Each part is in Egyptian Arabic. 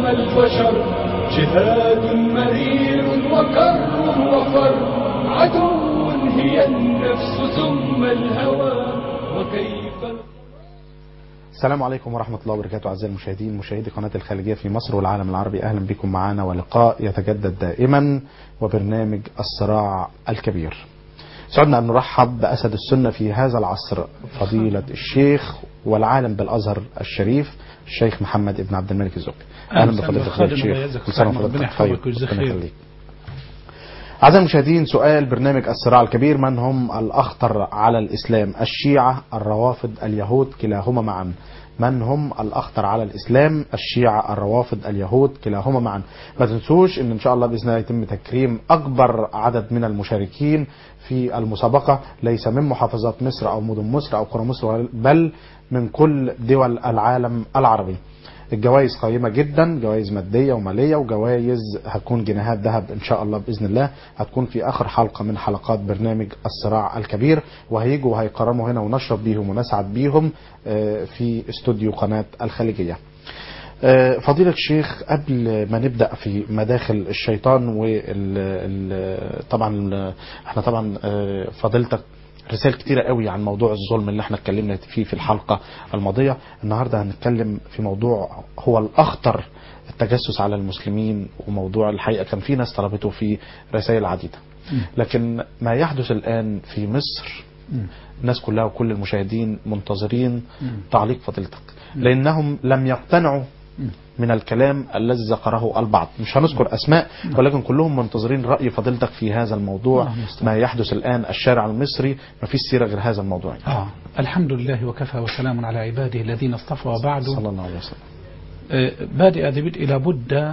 البشر جهاد مرير وكر وفر عدو هي النفس ثم الهوى وكيف السلام عليكم ورحمة الله وبركاته أعزائي المشاهدين مشاهدي قناة الخارجية في مصر والعالم العربي أهلا بكم معنا ولقاء يتجدد دائما وبرنامج الصراع الكبير سعدنا أن نرحب بأسد السنة في هذا العصر فضيلة الشيخ والعالم بالأزهر الشريف الشيخ محمد ابن عبد الملك الزكي أهلا بفضيلة الشيخ كل سنة وفضيلتك طيب ربنا يخليك أعزائي المشاهدين سؤال برنامج الصراع الكبير من هم الأخطر على الإسلام الشيعة الروافض اليهود كلاهما معا من هم الأخطر على الإسلام الشيعة الروافض اليهود كلاهما معا ما تنسوش أن إن شاء الله بإذن الله يتم تكريم أكبر عدد من المشاركين في المسابقة ليس من محافظات مصر أو مدن مصر أو قرى مصر بل من كل دول العالم العربي الجوائز قيمة جدا جوائز مادية ومالية وجوائز هتكون جنيهات ذهب ان شاء الله بإذن الله هتكون في آخر حلقة من حلقات برنامج الصراع الكبير وهيجوا وهيكرموا هنا ونشرب بيهم ونسعد بيهم في استوديو قناة الخليجية فضيلة الشيخ قبل ما نبدأ في مداخل الشيطان وال طبعا احنا طبعا فضيلتك رسائل كتيرة قوي عن موضوع الظلم اللي احنا اتكلمنا فيه في الحلقة الماضية النهاردة هنتكلم في موضوع هو الأخطر التجسس على المسلمين وموضوع الحقيقة كان في ناس طلبته في رسائل عديدة لكن ما يحدث الآن في مصر الناس كلها وكل المشاهدين منتظرين تعليق فضيلتك لأنهم لم يقتنعوا من الكلام الذي ذكره البعض مش هنذكر أسماء ولكن كلهم منتظرين رأي فضيلتك في هذا الموضوع ما يحدث الآن الشارع المصري ما فيش سيرة غير هذا الموضوع آه. الحمد لله وكفى وسلام على عباده الذين اصطفى وبعد صلى الله عليه وسلم آه بادئ ذي لابد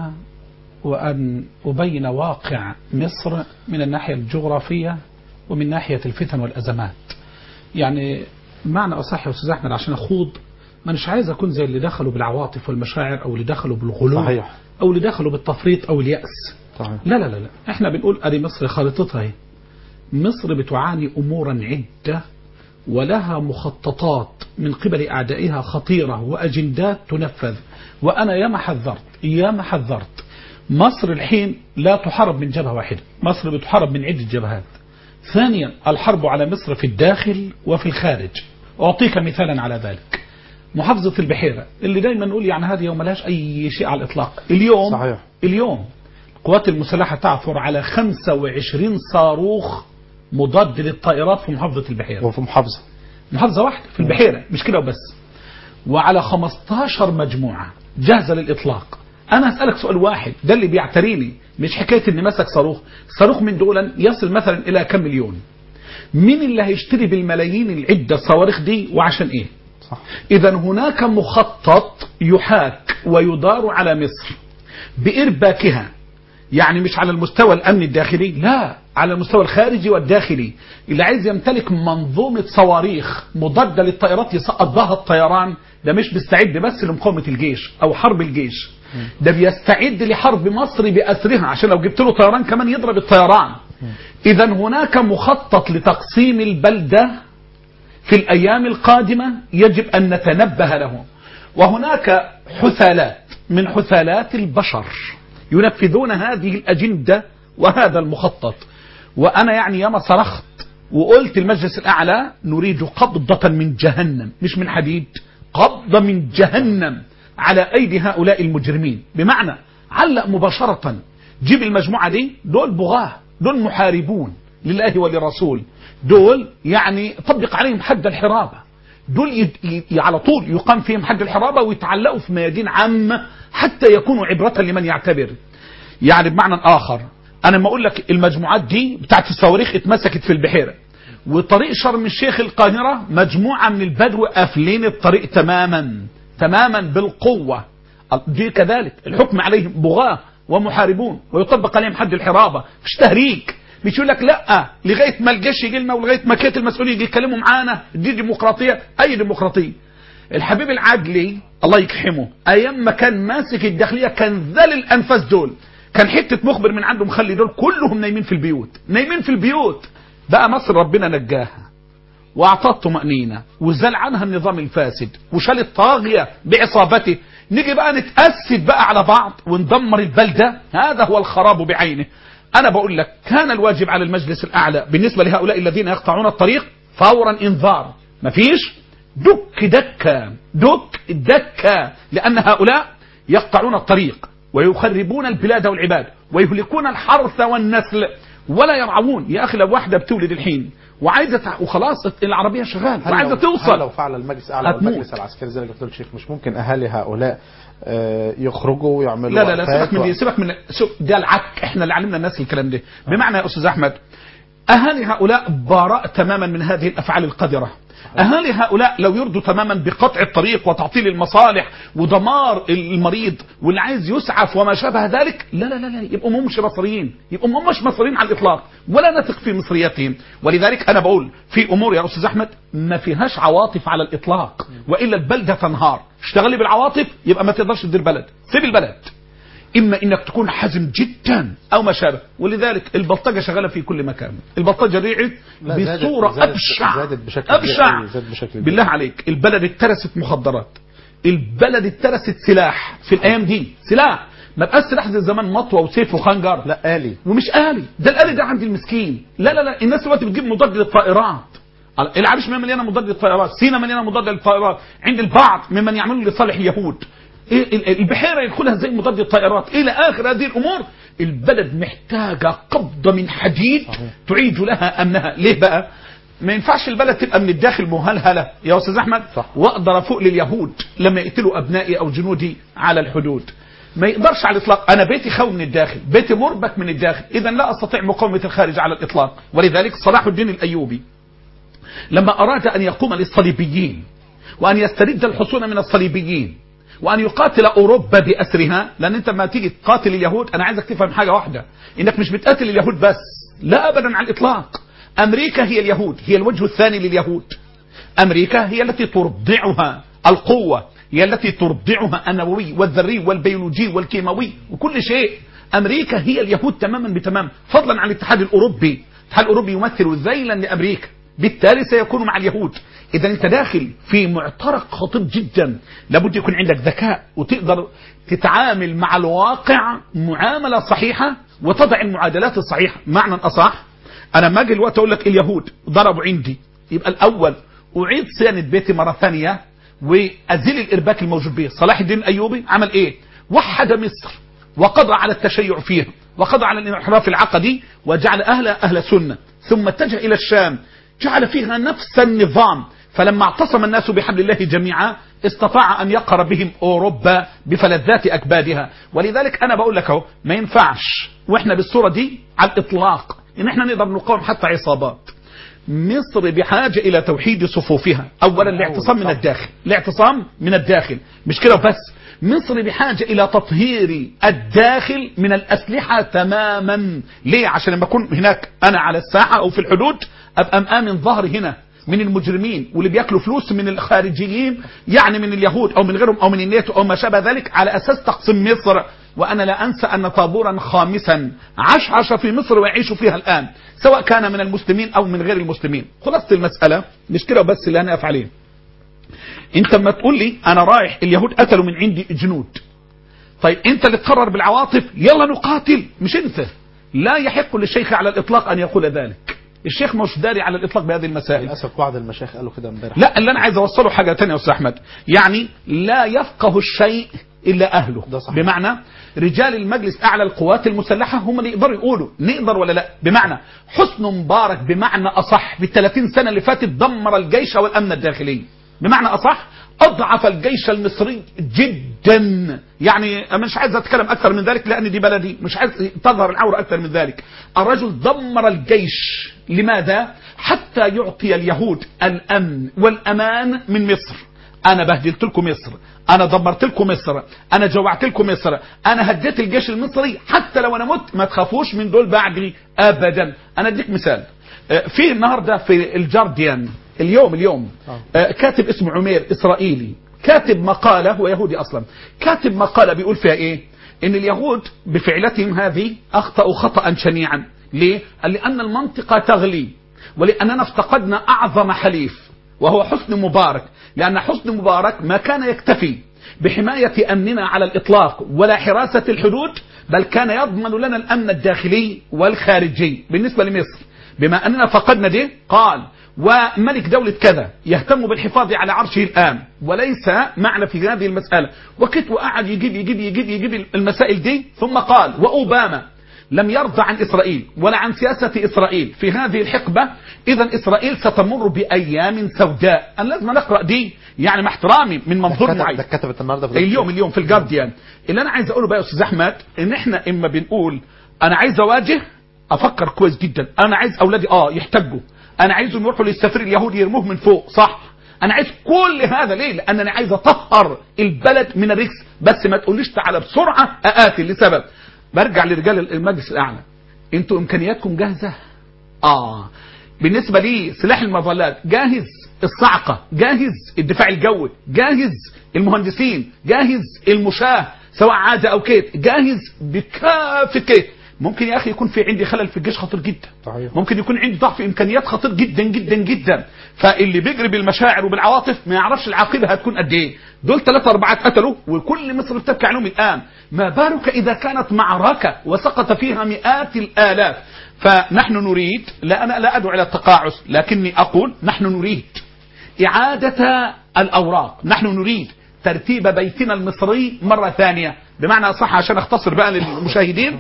وأن أبين واقع مصر من الناحية الجغرافية ومن ناحية الفتن والأزمات يعني معنى أصح يا أستاذ أحمد عشان أخوض ما مش عايز أكون زي اللي دخلوا بالعواطف والمشاعر أو اللي دخلوا بالغلو صحيح. أو اللي دخلوا بالتفريط أو اليأس صحيح. لا لا لا لا احنا بنقول أدي مصر خارطتها اهي مصر بتعاني أمورا عدة ولها مخططات من قبل أعدائها خطيرة وأجندات تنفذ وأنا ياما حذرت ياما حذرت مصر الحين لا تحارب من جبهة واحدة مصر بتحارب من عدة جبهات ثانيا الحرب على مصر في الداخل وفي الخارج أعطيك مثالا على ذلك محافظة البحيرة اللي دايما نقول يعني هذه يوم ملهاش أي شيء على الإطلاق اليوم صحيح. اليوم القوات المسلحة تعثر على 25 صاروخ مضاد للطائرات في محافظة البحيرة وفي محافظة محافظة واحدة في البحيرة مش كده وبس وعلى 15 مجموعة جاهزة للإطلاق أنا أسألك سؤال واحد ده اللي بيعتريني مش حكاية إن مسك صاروخ صاروخ من دولا يصل مثلا إلى كم مليون مين اللي هيشتري بالملايين العدة الصواريخ دي وعشان إيه صح إذا هناك مخطط يحاك ويدار على مصر بإرباكها يعني مش على المستوى الأمني الداخلي لا على المستوى الخارجي والداخلي اللي عايز يمتلك منظومة صواريخ مضادة للطائرات يسقط بها الطيران ده مش بيستعد بس لمقاومة الجيش أو حرب الجيش ده بيستعد لحرب مصر بأسرها عشان لو جبت له طيران كمان يضرب الطيران إذا هناك مخطط لتقسيم البلدة في الأيام القادمة يجب أن نتنبه له وهناك حثالات من حثالات البشر ينفذون هذه الأجندة وهذا المخطط وأنا يعني ياما صرخت وقلت المجلس الأعلى نريد قبضة من جهنم مش من حديد قبضة من جهنم على أيدي هؤلاء المجرمين بمعنى علق مباشرة جيب المجموعة دي دول بغاة دول محاربون لله ولرسول دول يعني طبق عليهم حد الحرابة دول يد... ي... على طول يقام فيهم حد الحرابة ويتعلقوا في ميادين عامة حتى يكونوا عبرة لمن يعتبر يعني بمعنى آخر أنا ما أقول لك المجموعات دي بتاعت الصواريخ اتمسكت في البحيرة وطريق شرم الشيخ القاهرة مجموعة من البدو قافلين الطريق تماما تماما بالقوة دي كذلك الحكم عليهم بغاة ومحاربون ويطبق عليهم حد الحرابة مش تهريج مش يقول لك لا لغايه ما الجيش يجي لنا ولغايه ما كيت المسؤولين يجي يتكلموا معانا دي ديمقراطيه اي ديمقراطيه الحبيب العدلي الله يكحمه ايام ما كان ماسك الداخليه كان ذل الانفاس دول كان حته مخبر من عنده مخلي دول كلهم نايمين في البيوت نايمين في البيوت بقى مصر ربنا نجاها واعطاه طمأنينة وزال عنها النظام الفاسد وشال الطاغية بعصابته نيجي بقى نتأسد بقى على بعض وندمر البلدة هذا هو الخراب بعينه أنا بقول لك كان الواجب على المجلس الأعلى بالنسبة لهؤلاء الذين يقطعون الطريق فورا إنذار مفيش دك دكة دك دكة لأن هؤلاء يقطعون الطريق ويخربون البلاد والعباد ويهلكون الحرث والنسل ولا يرعون يا أخي لو واحدة بتولد الحين وعايزة تع- وخلاص العربية شغال هل وعايزة لو- هل لو توصل فعل المجلس الاعلى هتموت. والمجلس العسكري زي ما قلت الشيخ مش ممكن اهالي هؤلاء آه، يخرجوا ويعملوا لا لا لا وقفات سيبك من و- دي سيبك من شوف ده العك احنا اللي علمنا الناس الكلام ده بمعنى يا استاذ احمد اهالي هؤلاء براء تماما من هذه الافعال القذره اهالي هؤلاء لو يرضوا تماما بقطع الطريق وتعطيل المصالح ودمار المريض واللي عايز يسعف وما شابه ذلك لا لا لا لا يبقوا هم مش مصريين يبقوا هم مش مصريين على الاطلاق ولا نثق في مصرياتهم ولذلك انا بقول في امور يا استاذ احمد ما فيهاش عواطف على الاطلاق والا البلده تنهار اشتغلي بالعواطف يبقى ما تقدرش تدير بلد سيب البلد اما انك تكون حازم جدا او ما شابه ولذلك البلطجه شغاله في كل مكان البلطجه ريعت لا، زادت- بصوره زادت- ابشع زادت بشكل كبير ابشع أوي، زادت بشكل كبير. بالله عليك البلد اترست مخدرات البلد اترست سلاح في الايام دي سلاح ما بقاش سلاح زي زمان مطوه وسيف وخنجر لا آلي ومش آلي ده الآلي ده عند المسكين لا لا لا الناس دلوقتي بتجيب مضاد للطائرات العريش ما مليانه مضاد للطائرات سينا مليانه مضاد للطائرات عند البعض ممن يعملوا لصالح اليهود إيه ال- البحيره يدخلها زي مضاد للطائرات الى اخر هذه الامور البلد محتاجه قبضه من حديد صحيح. تعيد لها امنها ليه بقى ما ينفعش البلد تبقى من الداخل مهلهله يا استاذ احمد صح. واقدر افوق لليهود لما يقتلوا ابنائي او جنودي على الحدود ما يقدرش على الاطلاق انا بيتي خاوي من الداخل بيتي مربك من الداخل اذا لا استطيع مقاومه الخارج على الاطلاق ولذلك صلاح الدين الايوبي لما اراد ان يقوم للصليبيين وان يسترد الحصون من الصليبيين وان يقاتل اوروبا باسرها لان انت لما تيجي تقاتل اليهود انا عايزك تفهم حاجه واحده انك مش بتقاتل اليهود بس لا ابدا على الاطلاق امريكا هي اليهود هي الوجه الثاني لليهود امريكا هي التي ترضعها القوه هي التي ترضعها النووي والذري والبيولوجي والكيماوي وكل شيء امريكا هي اليهود تماما بتمام فضلا عن الاتحاد الاوروبي الاتحاد الاوروبي يمثل ذيلا لامريكا بالتالي سيكون مع اليهود اذا انت داخل في معترك خطير جدا لابد يكون عندك ذكاء وتقدر تتعامل مع الواقع معامله صحيحه وتضع المعادلات الصحيحه معنى اصح انا ما اجي الوقت اقول لك اليهود ضربوا عندي يبقى الاول اعيد صيانه بيتي مره ثانيه وازيل الارباك الموجود به صلاح الدين الايوبي عمل ايه وحد مصر وقضى على التشيع فيها وقضى على الانحراف العقدي وجعل اهلها اهل سنه ثم اتجه الى الشام جعل فيها نفس النظام فلما اعتصم الناس بحبل الله جميعا استطاع ان يقهر بهم اوروبا بفلذات اكبادها ولذلك انا بقول لك اهو ما ينفعش واحنا بالصوره دي على الاطلاق ان احنا نقدر نقاوم حتى عصابات مصر بحاجة إلى توحيد صفوفها أولا الاعتصام من الداخل الاعتصام من الداخل مش كده بس مصر بحاجة إلى تطهير الداخل من الأسلحة تماما ليه عشان لما أكون هناك أنا على الساحة أو في الحدود أبقى مآمن ظهري هنا من المجرمين واللي بياكلوا فلوس من الخارجيين يعني من اليهود او من غيرهم او من الناتو او ما شابه ذلك على اساس تقسيم مصر وانا لا انسى ان طابورا خامسا عشعش في مصر ويعيش فيها الان سواء كان من المسلمين او من غير المسلمين خلاصه المساله مش كده بس اللي انا اقف عليه انت لما تقول لي انا رايح اليهود قتلوا من عندي جنود طيب انت اللي تقرر بالعواطف يلا نقاتل مش انت لا يحق للشيخ على الاطلاق ان يقول ذلك الشيخ مش داري على الاطلاق بهذه المسائل للاسف بعض المشايخ قالوا كده امبارح لا اللي انا عايز اوصله حاجه ثانيه يا استاذ احمد يعني لا يفقه الشيء الا اهله ده صحيح. بمعنى رجال المجلس اعلى القوات المسلحه هم اللي يقدروا يقولوا نقدر ولا لا بمعنى حسن مبارك بمعنى اصح بال 30 سنه اللي فاتت دمر الجيش والامن الداخلي بمعنى اصح اضعف الجيش المصري جدا يعني أنا مش عايز اتكلم اكثر من ذلك لان دي بلدي مش عايز تظهر العوره اكثر من ذلك الرجل دمر الجيش لماذا حتى يعطي اليهود الامن والامان من مصر انا بهدلت لكم مصر انا دمرت لكم مصر انا جوعت لكم مصر انا هديت الجيش المصري حتى لو انا مت ما تخافوش من دول بعدي ابدا انا اديك مثال آه، في النهارده في الجارديان اليوم اليوم آه، كاتب اسمه عمير اسرائيلي كاتب مقاله هو يهودي اصلا كاتب مقاله بيقول فيها ايه ان اليهود بفعلتهم هذه اخطاوا خطا شنيعا ليه قال لان المنطقه تغلي ولاننا افتقدنا اعظم حليف وهو حسن مبارك لأن حسن مبارك ما كان يكتفي بحماية أمننا على الإطلاق ولا حراسة الحدود بل كان يضمن لنا الأمن الداخلي والخارجي بالنسبة لمصر بما أننا فقدنا دي قال وملك دولة كذا يهتم بالحفاظ على عرشه الآن وليس معنى في هذه المسألة وكت وقعد يجيب يجيب يجيب يجيب المسائل دي ثم قال وأوباما لم يرضى عن إسرائيل ولا عن سياسة إسرائيل في هذه الحقبة إذا إسرائيل ستمر بأيام سوداء أنا لازم نقرأ دي يعني مع احترامي من منظور كتب- معين ده كتبت النهارده في اليوم اليوم في الجارديان اللي انا عايز اقوله بقى يا استاذ احمد ان احنا اما بنقول انا عايز اواجه افكر كويس جدا انا عايز اولادي اه يحتجوا انا عايزهم يروحوا للسفير اليهودي يرموه من فوق صح انا عايز كل هذا ليه لان انا عايز اطهر البلد من الرجس بس ما تقوليش تعالى بسرعه اقاتل لسبب برجع لرجال المجلس الاعلى انتوا امكانياتكم جاهزه اه بالنسبه لي سلاح المظلات جاهز الصعقه جاهز الدفاع الجوي جاهز المهندسين جاهز المشاه سواء عاده او كيت جاهز بكافه كيت ممكن يا اخي يكون في عندي خلل في الجيش خطير جدا صحيح. ممكن يكون عندي ضعف امكانيات خطير جدا جدا جدا فاللي بيجري بالمشاعر وبالعواطف ما يعرفش العاقبه هتكون قد ايه دول ثلاثة أربعة قتلوا وكل مصر بتبكي عليهم الآن ما بالك إذا كانت معركة وسقط فيها مئات الآلاف فنحن نريد لا أنا لا أدعو إلى التقاعس لكني أقول نحن نريد إعادة الأوراق نحن نريد ترتيب بيتنا المصري مرة ثانية بمعنى صح عشان أختصر بقى للمشاهدين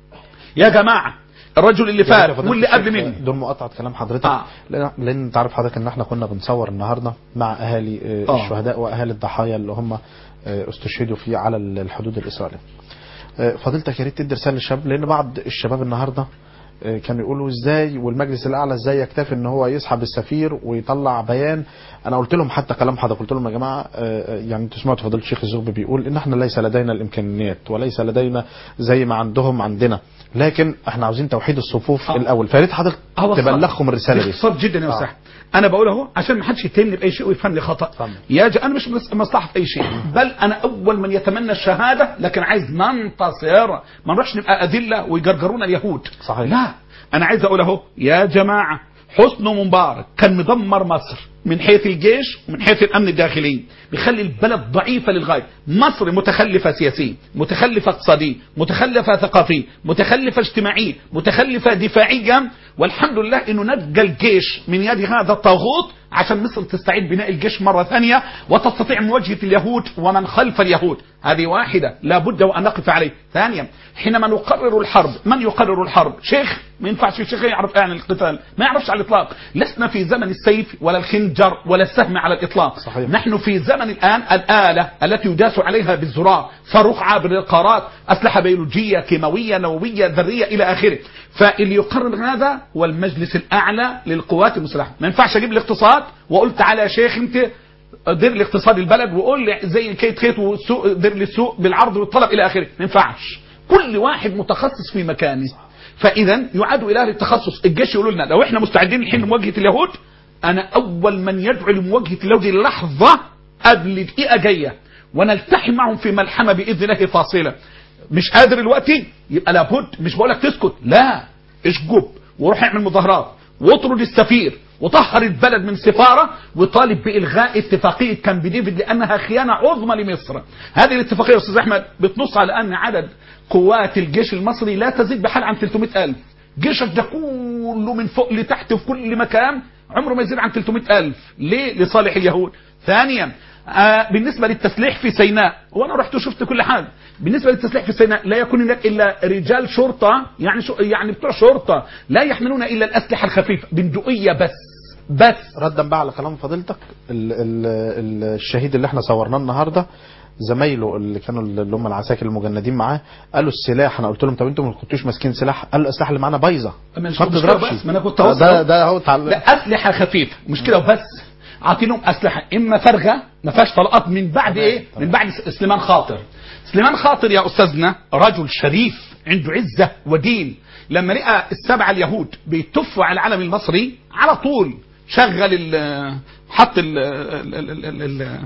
يا جماعة الرجل اللي يعني فات فضيلة واللي قبل الشيخ، منه دول مقاطعة كلام حضرتك آه. لان لان انت عارف حضرتك ان احنا كنا بنصور النهارده مع اهالي آه، آه. الشهداء واهالي الضحايا اللي هم آه، استشهدوا في على الحدود الاسرائيليه. آه، فضيلتك يا ريت تدي رساله للشباب لان بعض الشباب النهارده آه، كانوا يقولوا ازاي والمجلس الاعلى ازاي يكتفي ان هو يسحب السفير ويطلع بيان انا قلت لهم حتى كلام حضرتك قلت لهم يا جماعه آه، آه، يعني انتوا سمعتوا فضيله الشيخ الزغبي بيقول ان احنا ليس لدينا الامكانيات وليس لدينا زي ما عندهم عندنا لكن احنا عاوزين توحيد الصفوف آه. الاول فيا ريت حضرتك هو تبلغهم الرساله دي باختصار جدا يا آه. استاذ انا بقول اهو عشان ما حدش يتهمني باي شيء ويفهمني خطا اتفضل. يا ج... انا مش مس- مصلحه في اي شيء بل انا اول من يتمنى الشهاده لكن عايز ننتصر ما نروحش نبقى اذله ويجرجرونا اليهود صحيح. لا انا عايز اقول اهو يا جماعه حسن مبارك كان مدمر مصر من حيث الجيش ومن حيث الامن الداخلي بيخلي البلد ضعيفه للغايه مصر متخلفه سياسيا متخلفه اقتصاديا متخلفه ثقافيا متخلفه اجتماعيا متخلفه دفاعيا والحمد لله انه نجى الجيش من يد هذا الطاغوت عشان مصر تستعيد بناء الجيش مرة ثانية وتستطيع مواجهة اليهود ومن خلف اليهود هذه واحدة لا بد وأن نقف عليه ثانيا حينما نقرر الحرب من يقرر الحرب شيخ ما ينفعش الشيخ يعرف عن القتال ما يعرفش على الإطلاق لسنا في زمن السيف ولا الخنجر ولا السهم على الإطلاق صحيح. نحن في زمن الآن الآلة التي يداس عليها بالزرار صاروخ عابر للقارات أسلحة بيولوجية كيماوية نووية ذرية إلى آخره فاللي يقرر هذا هو المجلس الأعلى للقوات المسلحة ما ينفعش أجيب الاقتصاد وأقول تعالى يا شيخ أنت دير لي اقتصاد البلد وقول لي زي كيت خيط والسوق دير لي السوق بالعرض والطلب إلى آخره ما ينفعش كل واحد متخصص في مكانه فإذا يعاد إلى أهل التخصص الجيش يقولوا لنا لو احنا مستعدين الحين لمواجهة اليهود أنا أول من يدعو لمواجهة اليهود لحظة قبل دقيقة جاية ونلتحم معهم في ملحمة بإذن الله فاصلة مش قادر دلوقتي يبقى لابد مش بقولك تسكت لا اشجب وروح اعمل مظاهرات واطرد السفير وطهر البلد من سفارة وطالب بإلغاء اتفاقية كامب ديفيد لأنها خيانة عظمى لمصر هذه الاتفاقية يا أستاذ أحمد بتنص على أن عدد قوات الجيش المصري لا تزيد بحال عن 300 ألف جيشك ده كله من فوق لتحت في كل مكان عمره ما يزيد عن 300 ألف ليه لصالح اليهود ثانيا آه بالنسبة للتسليح في سيناء وانا رحت وشفت كل حاجة بالنسبة للتسليح في سيناء لا يكون هناك الا رجال شرطة يعني شو يعني بتوع شرطة لا يحملون الا الاسلحة الخفيفة بندقية بس بس ردا بقى على كلام فضيلتك ال ال ال الشهيد اللي احنا صورناه النهارده زمايله اللي كانوا اللي هم العساكر المجندين معاه قالوا السلاح انا قلت لهم طب انتوا ما كنتوش ماسكين سلاح قالوا الاسلحه اللي معانا بايظه مش ما مشكلة بتضربش بس، ما أنا كنت ده أوصل. ده, ده اهو تعال- لا اسلحة خفيفة مش كده وبس عاطينهم اسلحة اما فارغة ما فيهاش طلقات من بعد ايه من بعد سليمان خاطر سليمان خاطر يا استاذنا رجل شريف عنده عزة ودين لما لقى السبعة اليهود بيتفوا على العلم المصري على طول شغل ال حط ال ال ال ال ال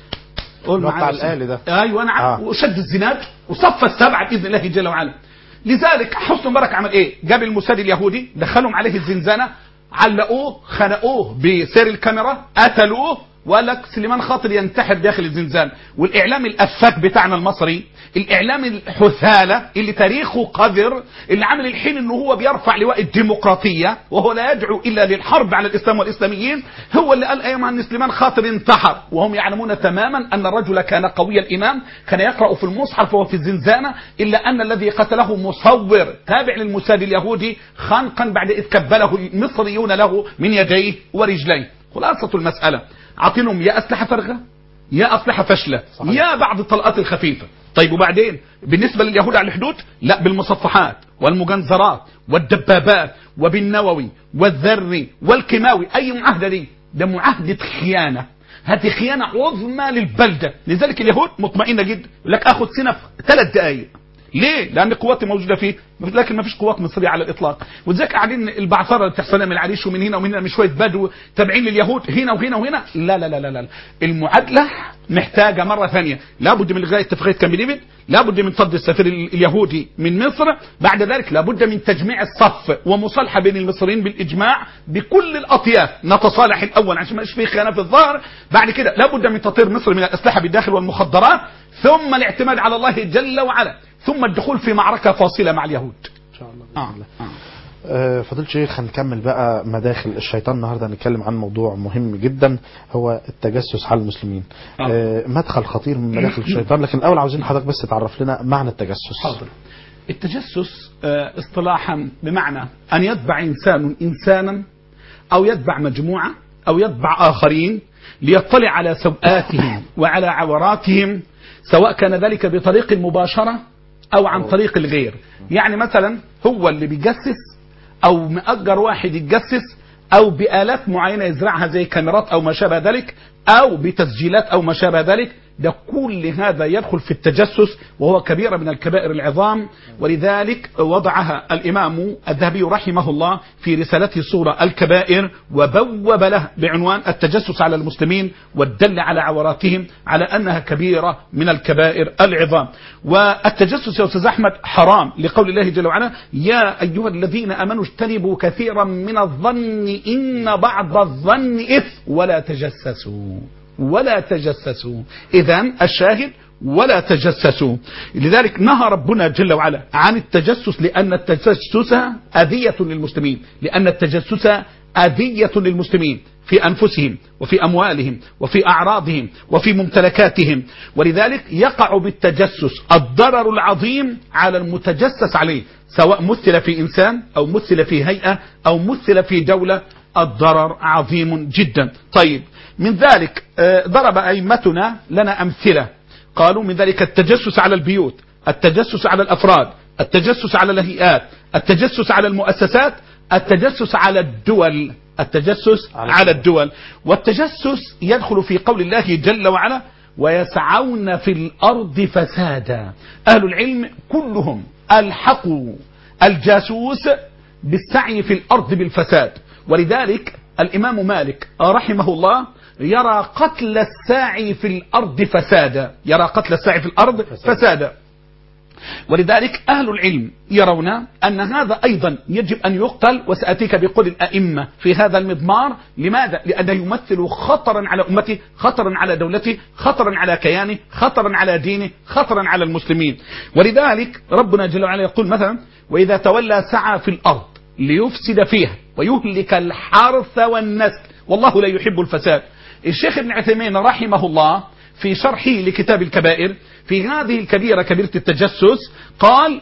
قول اللي هو معايا بتاع الآلي ده. ايوه نعم آه. وشد الزناد وصف السبعه باذن الله جل وعلا لذلك حسن مبارك عمل ايه جاب الموساد اليهودي دخلهم عليه الزنزانه علقوه خنقوه بسير الكاميرا قتلوه وقال لك سليمان خاطر ينتحر داخل الزنزانة والاعلام الافاك بتاعنا المصري الاعلام الحثالة اللي تاريخه قذر اللي عامل الحين انه هو بيرفع لواء الديمقراطية وهو لا يدعو الا للحرب على الاسلام والاسلاميين هو اللي قال ايما ان سليمان خاطر انتحر وهم يعلمون تماما ان الرجل كان قوي الايمان كان يقرأ في المصحف وهو في الزنزانة الا ان الذي قتله مصور تابع للموساد اليهودي خنقا بعد اذ كبله المصريون له من يديه ورجليه خلاصة المسألة عطينهم يا أسلحة فارغة يا أسلحة فاشلة صحيح. يا بعض الطلقات الخفيفة طيب وبعدين بالنسبة لليهود على الحدود لا بالمصفحات والمجنزرات والدبابات وبالنووي والذري والكيماوي أي معاهدة دي ده معاهدة خيانة هذه خيانة عظمى للبلدة لذلك اليهود مطمئنة جدا يقول لك أخذ سنة في ثلاث دقائق ليه؟ لأن قواتي موجودة فيه لكن ما فيش قوات مصرية على الإطلاق ولذلك قاعدين البعثرة اللي بتحصل من العريش ومن هنا ومن هنا من شوية بدو تابعين لليهود هنا وهنا وهنا لا لا لا لا, لا. المعادلة محتاجة مرة ثانية لابد من إلغاء اتفاقية كامب ديفيد لابد من طرد السفير اليهودي من مصر بعد ذلك لابد من تجميع الصف ومصالحة بين المصريين بالإجماع بكل الأطياف نتصالح الأول عشان ما يبقاش في خيانة في الظهر بعد كده لابد من تطهير مصر من الأسلحة بالداخل والمخدرات ثم الاعتماد على الله جل وعلا ثم الدخول في معركة فاصلة مع اليهود ان شاء الله آه. بإذن الله. آه، فضيلة الشيخ هنكمل بقى مداخل الشيطان النهارده هنتكلم عن موضوع مهم جدا هو التجسس على المسلمين آه. آه، مدخل خطير من مداخل الشيطان لكن الاول عاوزين حضرتك بس تعرف لنا معنى التجسس حاضر التجسس آه، اصطلاحا بمعنى أن يتبع إنسان إنسانا أو يتبع مجموعة أو يتبع آخرين ليطلع على سوءاتهم وعلى عوراتهم سواء كان ذلك بطريق المباشرة أو عن طريق الغير يعني مثلا هو اللي بيجسس أو مأجر واحد يتجسس أو بآلات معينة يزرعها زي كاميرات أو ما شابه ذلك أو بتسجيلات أو ما شابه ذلك ده كل هذا يدخل في التجسس وهو كبيرة من الكبائر العظام ولذلك وضعها الإمام الذهبي رحمه الله في رسالته صورة الكبائر وبوب له بعنوان التجسس على المسلمين والدل على عوراتهم على أنها كبيرة من الكبائر العظام والتجسس يا أستاذ أحمد حرام لقول الله جل وعلا يا أيها الذين أمنوا اجتنبوا كثيرا من الظن إن بعض الظن إثم ولا تجسسوا ولا تجسسوا إذا الشاهد ولا تجسسوا لذلك نهى ربنا جل وعلا عن التجسس لأن التجسس أذية للمسلمين لأن التجسس أذية للمسلمين في أنفسهم وفي أموالهم وفي أعراضهم وفي ممتلكاتهم ولذلك يقع بالتجسس الضرر العظيم على المتجسس عليه سواء مثل في إنسان أو مثل في هيئة أو مثل في دولة الضرر عظيم جدا طيب من ذلك آه، ضرب أئمتنا لنا أمثلة قالوا من ذلك التجسس على البيوت التجسس على الأفراد التجسس على الهيئات التجسس على المؤسسات التجسس على الدول التجسس على على الدول والتجسس يدخل في قول الله جل وعلا ويسعون في الأرض فسادا أهل العلم كلهم ألحقوا الجاسوس بالسعي في الأرض بالفساد ولذلك الإمام مالك رحمه الله يرى قتل الساعي في الأرض فسادا يرى قتل الساعي في الأرض فسادا ولذلك أهل العلم يرون أن هذا أيضا يجب أن يقتل وسأتيك بقول الأئمة في هذا المضمار لماذا؟ لأنه يمثل خطرا على أمته خطرا على دولته خطرا على كيانه خطرا على دينه خطرا على المسلمين ولذلك ربنا جل وعلا يقول مثلا وإذا تولى سعى في الأرض ليفسد فيها ويهلك الحرث والنسل والله لا يحب الفساد الشيخ ابن عثيمين رحمه الله في شرحه لكتاب الكبائر في هذه الكبيرة كبيرة التجسس قال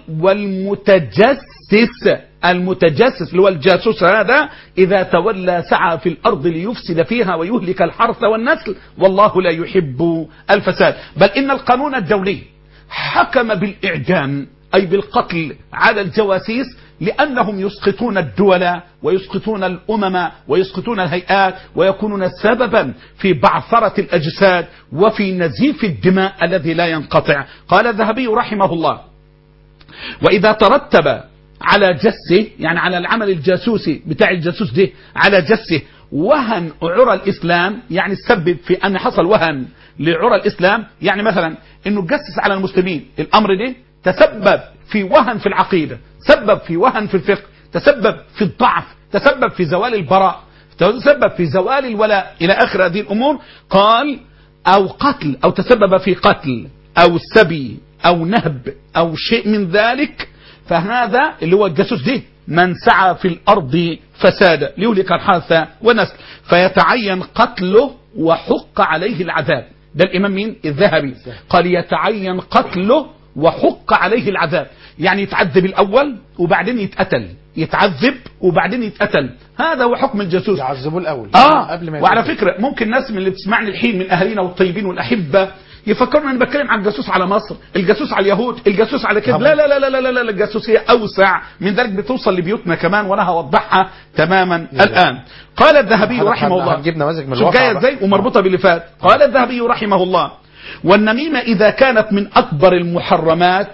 والمتجسس المتجسس اللي هو الجاسوس هذا إذا تولى سعى في الأرض ليفسد فيها ويهلك الحرث والنسل والله لا يحب الفساد بل إن القانون الدولي حكم بالإعدام أي بالقتل على الجواسيس لأنهم يسقطون الدول ويسقطون الأمم ويسقطون الهيئات ويكونون سببا في بعثرة الأجساد وفي نزيف الدماء الذي لا ينقطع قال الذهبي رحمه الله وإذا ترتب على جسه يعني على العمل الجاسوسي بتاع الجاسوس ده على جسه وهن عرى الإسلام يعني تسبب في أن حصل وهن لعرى الإسلام يعني مثلا أنه جسس على المسلمين الأمر ده تسبب في وهن في العقيدة تسبب في وهن في الفقه تسبب في الضعف تسبب في زوال البراء تسبب في زوال الولاء إلى آخر هذه الأمور قال أو قتل أو تسبب في قتل أو سبي أو نهب أو شيء من ذلك فهذا اللي هو الجاسوس ده من سعى في الأرض فسادا ليهلك الحرث ونسل فيتعين قتله وحق عليه العذاب ده الإمام مين الذهبي قال يتعين قتله وحق عليه العذاب يعني يتعذب الأول وبعدين يتقتل يتعذب وبعدين يتقتل هذا هو حكم الجاسوس يعذبوه الاول اه قبل ما وعلى يتقتل. فكره ممكن ناس من اللي بتسمعني الحين من اهالينا والطيبين والاحبه يفكروا اني بتكلم عن الجاسوس على مصر الجاسوس على اليهود الجاسوس على كده لا لا لا لا لا لا, لا الجاسوسيه اوسع من ذلك بتوصل لبيوتنا كمان وانا هوضحها تماما الان قال الذهبي حضرتك رحمه هن- الله هنجيب نماذج من شوف الواقع جايه بقى. ازاي ومربوطه باللي فات قال الذهبي رحمه الله والنميمه اذا كانت من اكبر المحرمات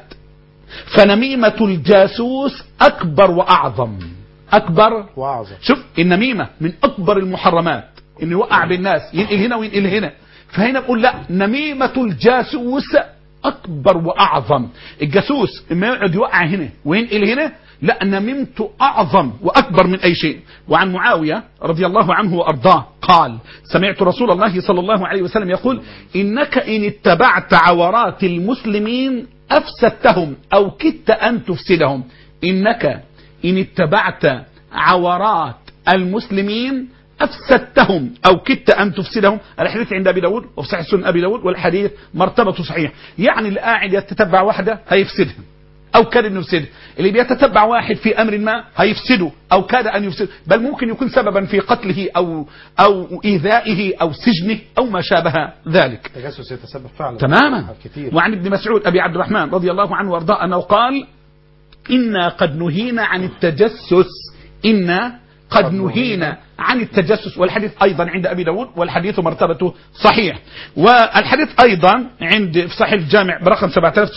فنميمه الجاسوس اكبر واعظم اكبر واعظم شوف النميمة من أكبر المحرمات إنه يوقع بالناس ينقل هنا وينقل هنا فهنا بقول لا نميمة الجاسوس أكبر وأعظم الجاسوس إما يقعد يوقع هنا وينقل هنا لا نميمته أعظم وأكبر من أي شيء وعن معاوية رضي الله عنه وأرضاه قال سمعت رسول الله صلى الله عليه وسلم يقول إنك إن اتبعت عورات المسلمين أفسدتهم أو كدت أن تفسدهم إنك إن اتبعت عورات المسلمين أفسدتهم أو كدت أن تفسدهم الحديث عند أبي داود وفي صحيح سنن أبي داود والحديث مرتبته صحيح يعني اللي قاعد يتتبع واحدة هيفسدها أو كاد أن يفسده اللي بيتتبع واحد في أمر ما هيفسده أو كاد أن يفسده بل ممكن يكون سببا في قتله أو أو إيذائه أو سجنه أو ما شابه ذلك التجسس يتسبب فعلا تماما كتير وعن ابن مسعود أبي عبد الرحمن رضي الله عنه وارضاه أنه قال إنا قد نهينا عن التجسس إنا قد نهينا عن التجسس والحديث أيضا عند أبي داود والحديث مرتبته صحيح والحديث أيضا عند في صحيح الجامع برقم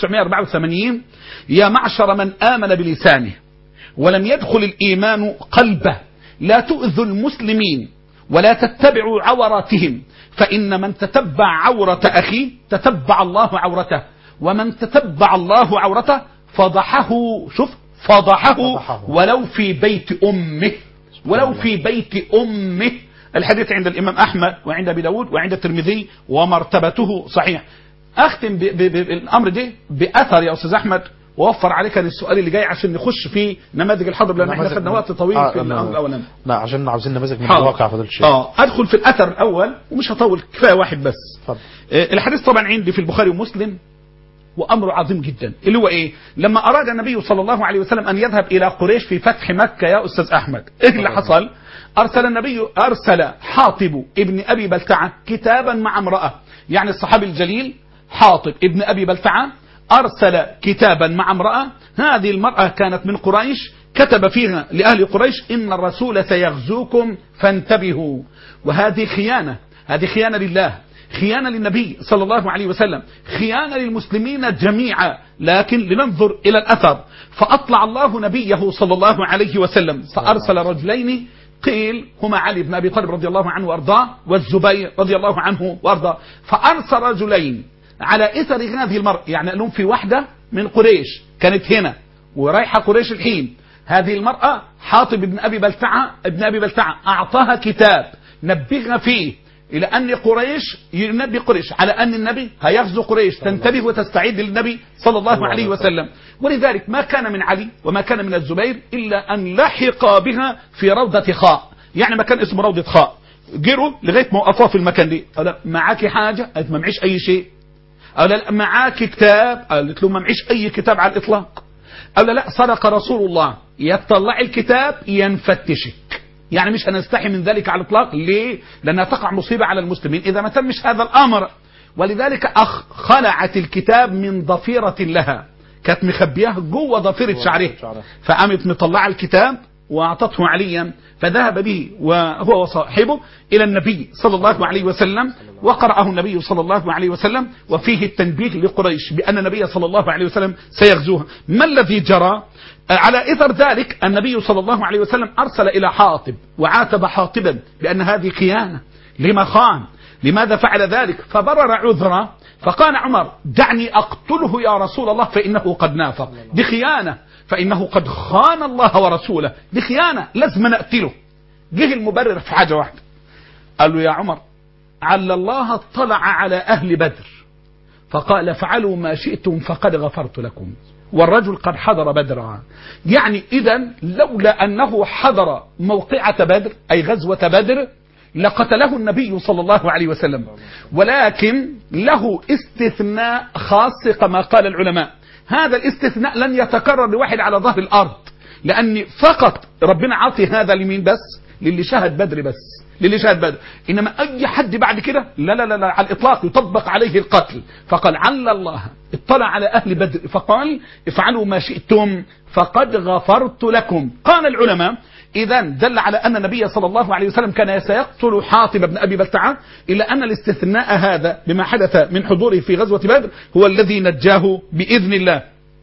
7984 يا معشر من آمن بلسانه ولم يدخل الإيمان قلبه لا تؤذوا المسلمين ولا تتبعوا عوراتهم فإن من تتبع عورة أخيه تتبع الله عورته ومن تتبع الله عورته فضحه شوف فضحه فضحه. ولو في بيت أمه ولو في بيت أمه الحديث عند الإمام أحمد وعند أبي داود وعند الترمذي ومرتبته صحيح أختم ب- ب- ب- بالأمر ده بأثر يا أستاذ أحمد ووفر عليك السؤال اللي جاي عشان نخش في نماذج الحضر لأن احنا نماذج خدنا من- وقت طويل آه، في أنا- الأمر الأولاني لا عشان عاوزين نماذج من حاضر. الواقع فضل الشيخ اه ادخل في الاثر الاول ومش هطول كفايه واحد بس اتفضل آه، الحديث طبعا عندي في البخاري ومسلم وامر عظيم جدا اللي هو ايه لما اراد النبي صلى الله عليه وسلم ان يذهب الى قريش في فتح مكه يا استاذ احمد ايه اللي حصل ارسل النبي ارسل حاطب ابن ابي بلتعه كتابا مع امراه يعني الصحابي الجليل حاطب ابن ابي بلتعه ارسل كتابا مع امراه هذه المراه كانت من قريش كتب فيها لاهل قريش ان الرسول سيغزوكم فانتبهوا وهذه خيانه هذه خيانه لله خيانة للنبي صلى الله عليه وسلم خيانة للمسلمين جميعا لكن لننظر إلى الأثر فأطلع الله نبيه صلى الله عليه وسلم فأرسل رجلين قيل هما علي بن أبي طالب رضي الله عنه وأرضاه والزبير رضي الله عنه وأرضاه فأرسل رجلين على إثر هذه المرأة يعني قال لهم في واحدة من قريش كانت هنا ورايحة قريش الحين هذه المرأة حاطب ابن أبي بلتعة ابن أبي بلتعة أعطاها كتاب نبهنا فيه إلى أن قريش ينبي قريش على أن النبي هيغزو قريش تنتبه وتستعيد للنبي صلى الله عليه وسلم ولذلك ما كان من علي وما كان من الزبير إلا أن لحق بها في روضة خاء يعني مكان اسمه روضة خاء جروا لغاية ما وقفوها في المكان دي قال معاك حاجة قالت ما معيش أي شيء قال لا معاك كتاب قالت له ما معيش أي كتاب على الإطلاق قال لا صدق رسول الله يطلع الكتاب ينفتشك يعني مش هنستحي من ذلك على الاطلاق ليه لانها تقع مصيبه على المسلمين اذا ما تمش هذا الامر ولذلك أخ خلعت الكتاب من ضفيره لها كانت مخبياه جوه ضفيره شعرها شعرها. فقامت مطلعه الكتاب واعطته عليا فذهب به وهو وصاحبه الى النبي صلى الله عليه وسلم وقرأه النبي صلى الله عليه وسلم وفيه التنبيه لقريش بأن النبي صلى الله عليه وسلم سيغزوها ما الذي جرى على إثر ذلك النبي صلى الله عليه وسلم أرسل إلى حاطب وعاتب حاطبا بأن هذه خيانة لما خان لماذا فعل ذلك فبرر عذره فقال عمر دعني أقتله يا رسول الله فإنه قد نافق دي خيانة فإنه قد خان الله ورسوله دي خيانة لازم نقتله جه المبرر في حاجه واحده قال له يا عمر عل الله اطلع على اهل بدر فقال فعلوا ما شئتم فقد غفرت لكم والرجل قد حضر بدرا يعني اذا لولا انه حضر موقعة بدر اي غزوة بدر لقتله النبي صلى الله عليه وسلم ولكن له استثناء خاص كما قال العلماء هذا الاستثناء لن يتكرر لواحد على ظهر الارض لان فقط ربنا عاطي هذا لمين بس للي شهد بدر بس للي شهد بدر انما اي حد بعد كده لا لا لا, لا على الاطلاق يطبق عليه القتل فقال عل الله اطلع على اهل بدر فقال افعلوا ما شئتم فقد غفرت لكم قال العلماء اذا دل على ان النبي صلى الله عليه وسلم كان سيقتل حاطب بن ابي بلتعه الا ان الاستثناء هذا بما حدث من حضوره في غزوه بدر هو الذي نجاه باذن الله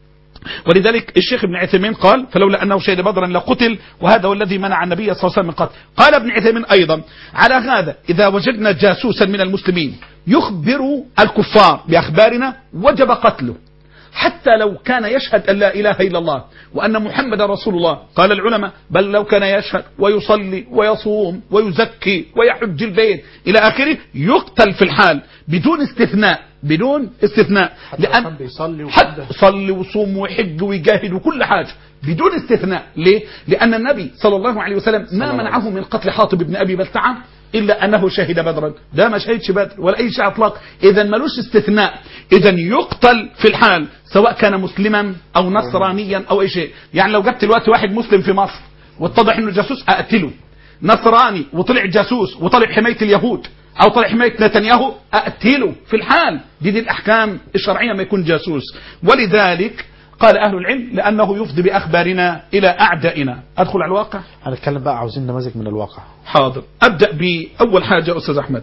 ولذلك الشيخ ابن عثيمين قال فلولا انه شهد بدرا لقتل وهذا هو الذي منع النبي صلى الله عليه وسلم من قتل قال ابن عثيمين ايضا على هذا اذا وجدنا جاسوسا من المسلمين يخبر الكفار باخبارنا وجب قتله حتى لو كان يشهد ان لا اله الا الله وان محمد رسول الله قال العلماء بل لو كان يشهد ويصلي ويصوم ويزكي ويحج البيت الى اخره يقتل في الحال بدون استثناء بدون استثناء لأن كان بيصلي حتى يصلي ويصوم ويحج ويجاهد وكل حاجة بدون استثناء ليه؟ لأن النبي صلى الله عليه وسلم ما منعه من قتل حاطب بن أبي بلتعة إلا أنه شهد بدرا ده ما شهدش بدر ولا أي شيء أطلاق إذا ملوش استثناء إذا يقتل في الحال سواء كان مسلما أو نصرانيا أو أي شيء يعني لو جبت دلوقتي واحد مسلم في مصر واتضح إنه جاسوس أقتله نصراني وطلع جاسوس وطلع حماية اليهود او طلع حمايه نتنياهو اقتله في الحال دي دي الاحكام الشرعيه ما يكون جاسوس ولذلك قال اهل العلم لانه يفضي باخبارنا الى اعدائنا ادخل على الواقع هنتكلم بقى عاوزين نماذج من الواقع حاضر ابدا باول حاجه استاذ احمد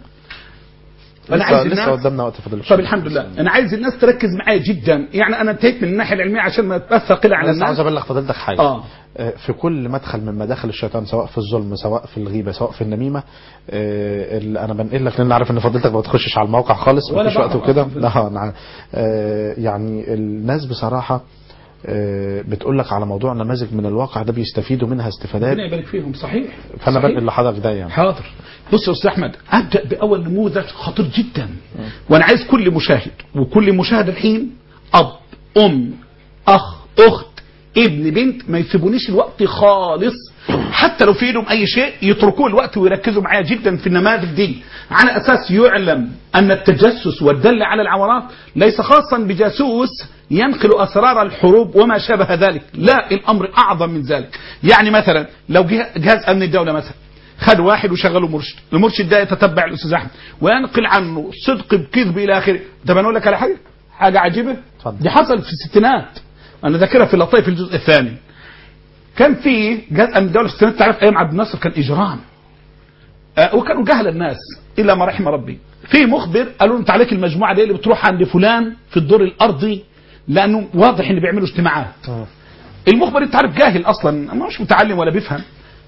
انا عايز لسه قدامنا وقت فضل طب الحمد لله انا عايز الناس تركز معايا جدا يعني انا انتهيت من الناحيه العلميه عشان ما تبقى ثقيله على انا الناس عاوز ابلغ فضيلتك حاجه آه. في كل مدخل من مداخل الشيطان سواء في الظلم سواء في الغيبه سواء في النميمه آه، اللي انا بنقل لك لان عارف ان فضيلتك ما بتخشش على الموقع خالص ولا مفيش وقت بعرف وكده أصلاً. لا نعم آه، يعني الناس بصراحه آه، بتقول لك على موضوع نماذج من الواقع ده بيستفيدوا منها استفادات ربنا يبارك فيهم صحيح فانا صحيح. بنقل لحضرتك ده يعني حاضر بص يا استاذ احمد ابدا باول نموذج خطير جدا وانا عايز كل مشاهد وكل مشاهد الحين اب ام اخ اخت ابن بنت ما يسيبونيش الوقت خالص حتى لو في ايدهم اي شيء يتركوه الوقت ويركزوا معايا جدا في النماذج دي على اساس يعلم ان التجسس والدل على العورات ليس خاصا بجاسوس ينقل اسرار الحروب وما شابه ذلك لا الامر اعظم من ذلك يعني مثلا لو جه- جهاز امن الدوله مثلا خد واحد وشغله مرشد المرشد ده يتتبع الاستاذ احمد وينقل عنه صدق بكذب الى اخره طب انا اقول لك على حاجه حاجه عجيبه اتفضل. دي حصلت في الستينات انا ذاكرها في اللطيف الجزء الثاني كان في جهاز امن الدوله في الستينات تعرف ايام عبد الناصر كان اجرام آه، وكانوا جهل الناس الا ما رحم ربي في مخبر قالوا له انت عليك المجموعه دي اللي بتروح عند فلان في الدور الارضي لانه واضح ان بيعملوا اجتماعات آه. المخبر انت عارف جاهل اصلا ما مش متعلم ولا بيفهم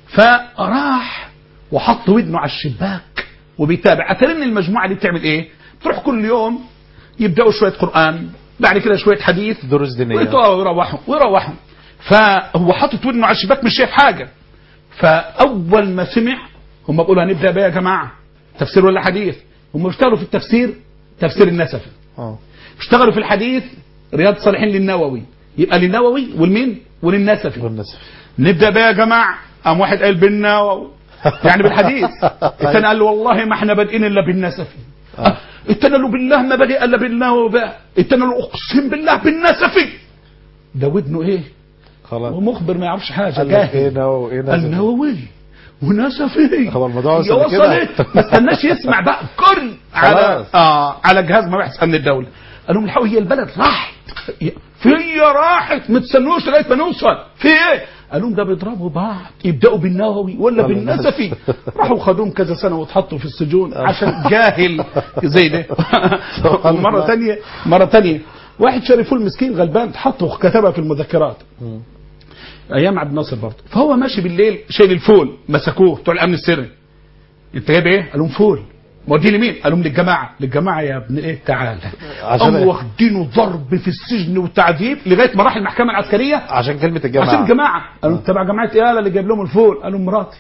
فراح وحط ودنه على الشباك وبيتابع اترن المجموعه دي بتعمل ايه تروح كل يوم يبداوا شويه قران بعد كده شويه حديث دروس دينيه ويطلعوا ويروحوا ويروحوا فهو حاطط ودنه على الشباك مش شايف حاجه فاول ما سمع هم بيقولوا هنبدا بيه يا جماعه تفسير ولا حديث هم اشتغلوا في التفسير تفسير النسفي اه اشتغلوا في الحديث رياض صالحين للنووي يبقى للنووي والمين وللنسفي والنسف نبدا بقى يا جماعه قام واحد قال بالنووي يعني بالحديث الثاني قال له والله ما احنا بادئين الا بالنسفي آه. الثاني قال له بالله ما بادئ الا بالنووي بقى الثاني قال له اقسم بالله بالنسفي ده ودنه ايه خلاص ومخبر ما يعرفش حاجه قال لك ايه جاهل نو ايه نسف النووي ونسفي هو الموضوع وصل يا لكده؟ وصلت ما استناش يسمع بقى كل على خلاص. اه على جهاز مباحث امن الدوله قال لهم الحقوا هي البلد راحت في راحت ما تستنوش لغايه ما نوصل في ايه؟ قال لهم ده بيضربوا بعض يبداوا بالنووي ولا ولا بالنسفي راحوا خدوهم كذا سنه واتحطوا في السجون عشان جاهل زي ده سبحان ومره الله. ثانيه مره ثانيه واحد شاري فول مسكين غلبان حطه كتبها في المذكرات ايام عبد الناصر برضه فهو ماشي بالليل شايل الفول مسكوه بتوع الامن السري انت جايب ايه؟ قال لهم فول موديه لمين؟ قالوا للجماعه للجماعه يا ابن ايه تعالى عشان قاموا إيه؟ واخدينه ضرب في السجن والتعذيب لغايه ما راح المحكمه العسكريه عشان كلمة الجماعة عشان الجماعه قالوا تبع جماعه ايه قال اللي جايب لهم الفول قالوا مراتي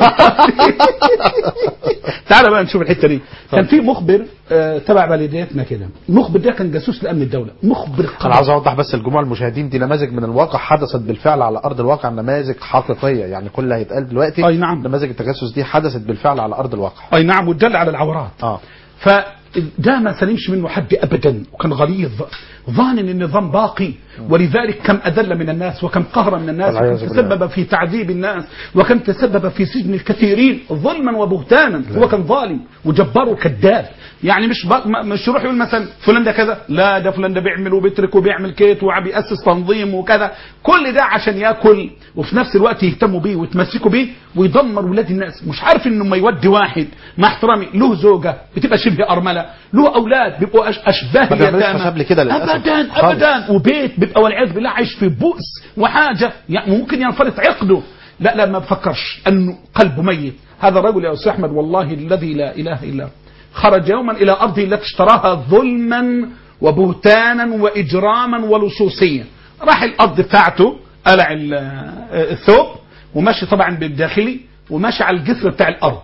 تعالى بقى نشوف الحته دي كان في مخبر آه، تبع بلدياتنا كده المخبر ده كان جاسوس لامن الدوله مخبر انا عاوز اوضح بس لجموع المشاهدين دي نماذج من الواقع حدثت بالفعل على ارض الواقع نماذج حقيقيه يعني كل اللي هيتقال دلوقتي أي نعم. نماذج التجسس دي حدثت بالفعل على ارض الواقع اي نعم وتدل على العورات اه فده ما سلمش منه حد ابدا وكان غليظ ظان ان النظام باقي ولذلك كم اذل من الناس وكم قهر من الناس وكم والعياذ بالله. تسبب في تعذيب الناس وكم تسبب في سجن الكثيرين ظلما وبهتانا هو كان ظالم وجبار وكذاب يعني مش بق... ما- مش يروح يقول مثلا فلان ده كذا لا ده فلان ده بيعمل وبيترك وبيعمل كيت وبيأسس تنظيم وكذا كل ده عشان ياكل وفي نفس الوقت يهتموا بيه ويتمسكوا بيه ويدمر ولاد الناس مش عارف انه ما يودي واحد مع احترامي له زوجه بتبقى شبه ارمله له اولاد بيبقوا أش... اشباه ما بيعملوش اليتامى. حساب لكده للأسف. ابدا خالص. ابدا وبيت بيبقى والعياذ بالله عايش في بؤس وحاجه يعني ممكن ينفرط عقده لا لا ما بفكرش انه قلبه ميت هذا الرجل يا استاذ احمد والله الذي لا اله الا هو خرج يوما الى ارضه التي اشتراها ظلما وبهتانا واجراما ولصوصيا راح الارض بتاعته قلع ال- الثوب وماشي طبعا بالداخلي وماشي على الجسر بتاع الارض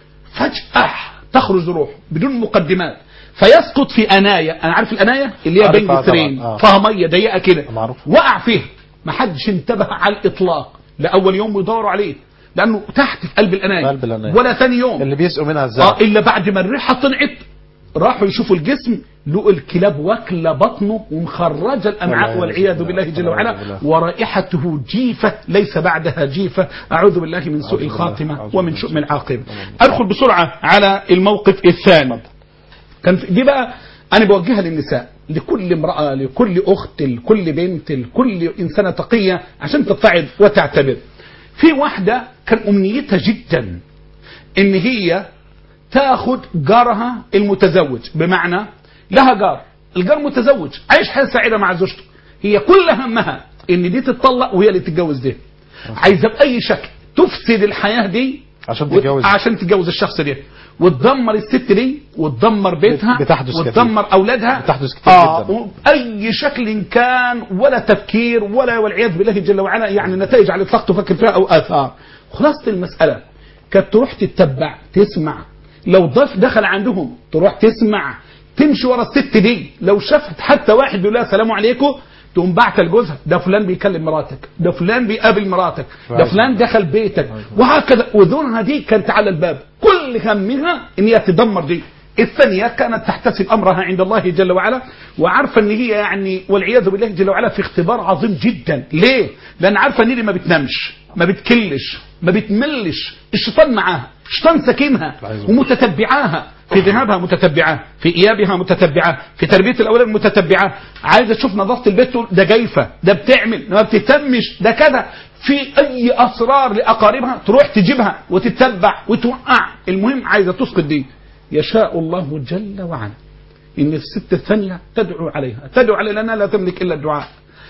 فجاه تخرج روح بدون مقدمات فيسقط في انايه انا عارف الانايه اللي هي بين عارفها جسرين طبعاً، آه. فيها ميه ضيقه كده معروف. وقع فيها ما حدش انتبه على الاطلاق لاول يوم يدوروا عليه لانه تحت في قلب الانايه في قلب الأناية. ولا ثاني يوم اللي بيسقوا منها ازاي اه الا بعد ما الريحه طلعت راحوا يشوفوا الجسم لقوا الكلاب واكله بطنه ومخرجه الامعاء والعياذ والعياذ بالله. بالله جل والعياذ وعلا بالله. ورائحته جيفه ليس بعدها جيفه اعوذ بالله من سوء أعوذ بالله. الخاتمه أعوذ ومن بالله. شؤم العاقبه ادخل بسرعه على الموقف الثاني كان في- دي بقى انا بوجهها للنساء لكل امراه لكل اخت لكل بنت لكل انسانه تقيه عشان تتعظ وتعتبر في واحده كان امنيتها جدا ان هي تاخد جارها المتزوج بمعنى لها جار الجار متزوج عايش حياه سعيده مع زوجته هي كل همها ان دي تتطلق وهي اللي تتجوز ده عايزه باي شكل تفسد الحياه دي عشان وت- تتجوز. عشان تتجوز الشخص ده وتدمر الست دي وتدمر بيتها بتحدث كتير. وتدمر اولادها بتحدث كتير جدا. اي شكل كان ولا تفكير ولا والعياذ بالله جل وعلا يعني نتائج على الاطلاق تفكر فيها او اثار خلاصه المساله كانت تروح تتبع تسمع لو ضيف دخل عندهم تروح تسمع تمشي ورا الست دي لو شافت حتى واحد بيقول لها السلام عليكم تقوم بعت لجوزها ده فلان بيكلم مراتك ده فلان بيقابل مراتك ده فلان دخل بيتك وهكذا وذونها دي كانت على الباب كل همها ان هي تدمر دي الثانية كانت تحتسب أمرها عند الله جل وعلا وعارفة أن هي يعني والعياذ بالله جل وعلا في اختبار عظيم جدا ليه؟ لأن عارفة أن دي ما بتنامش ما بتكلش ما بتملش الشيطان معاها الشيطان ساكنها ومتتبعاها في ذهابها متتبعاه في ايابها متتبعاه في تربيه الاولاد متتبعاه عايزه تشوف نظافه البيت تقول ده جايفه ده بتعمل ما بتهتمش ده كذا في اي اسرار لاقاربها تروح تجيبها وتتبع وتوقع المهم عايزه تسقط دي يشاء الله جل وعلا ان الست الثانيه تدعو عليها تدعو عليها لانها لا تملك الا الدعاء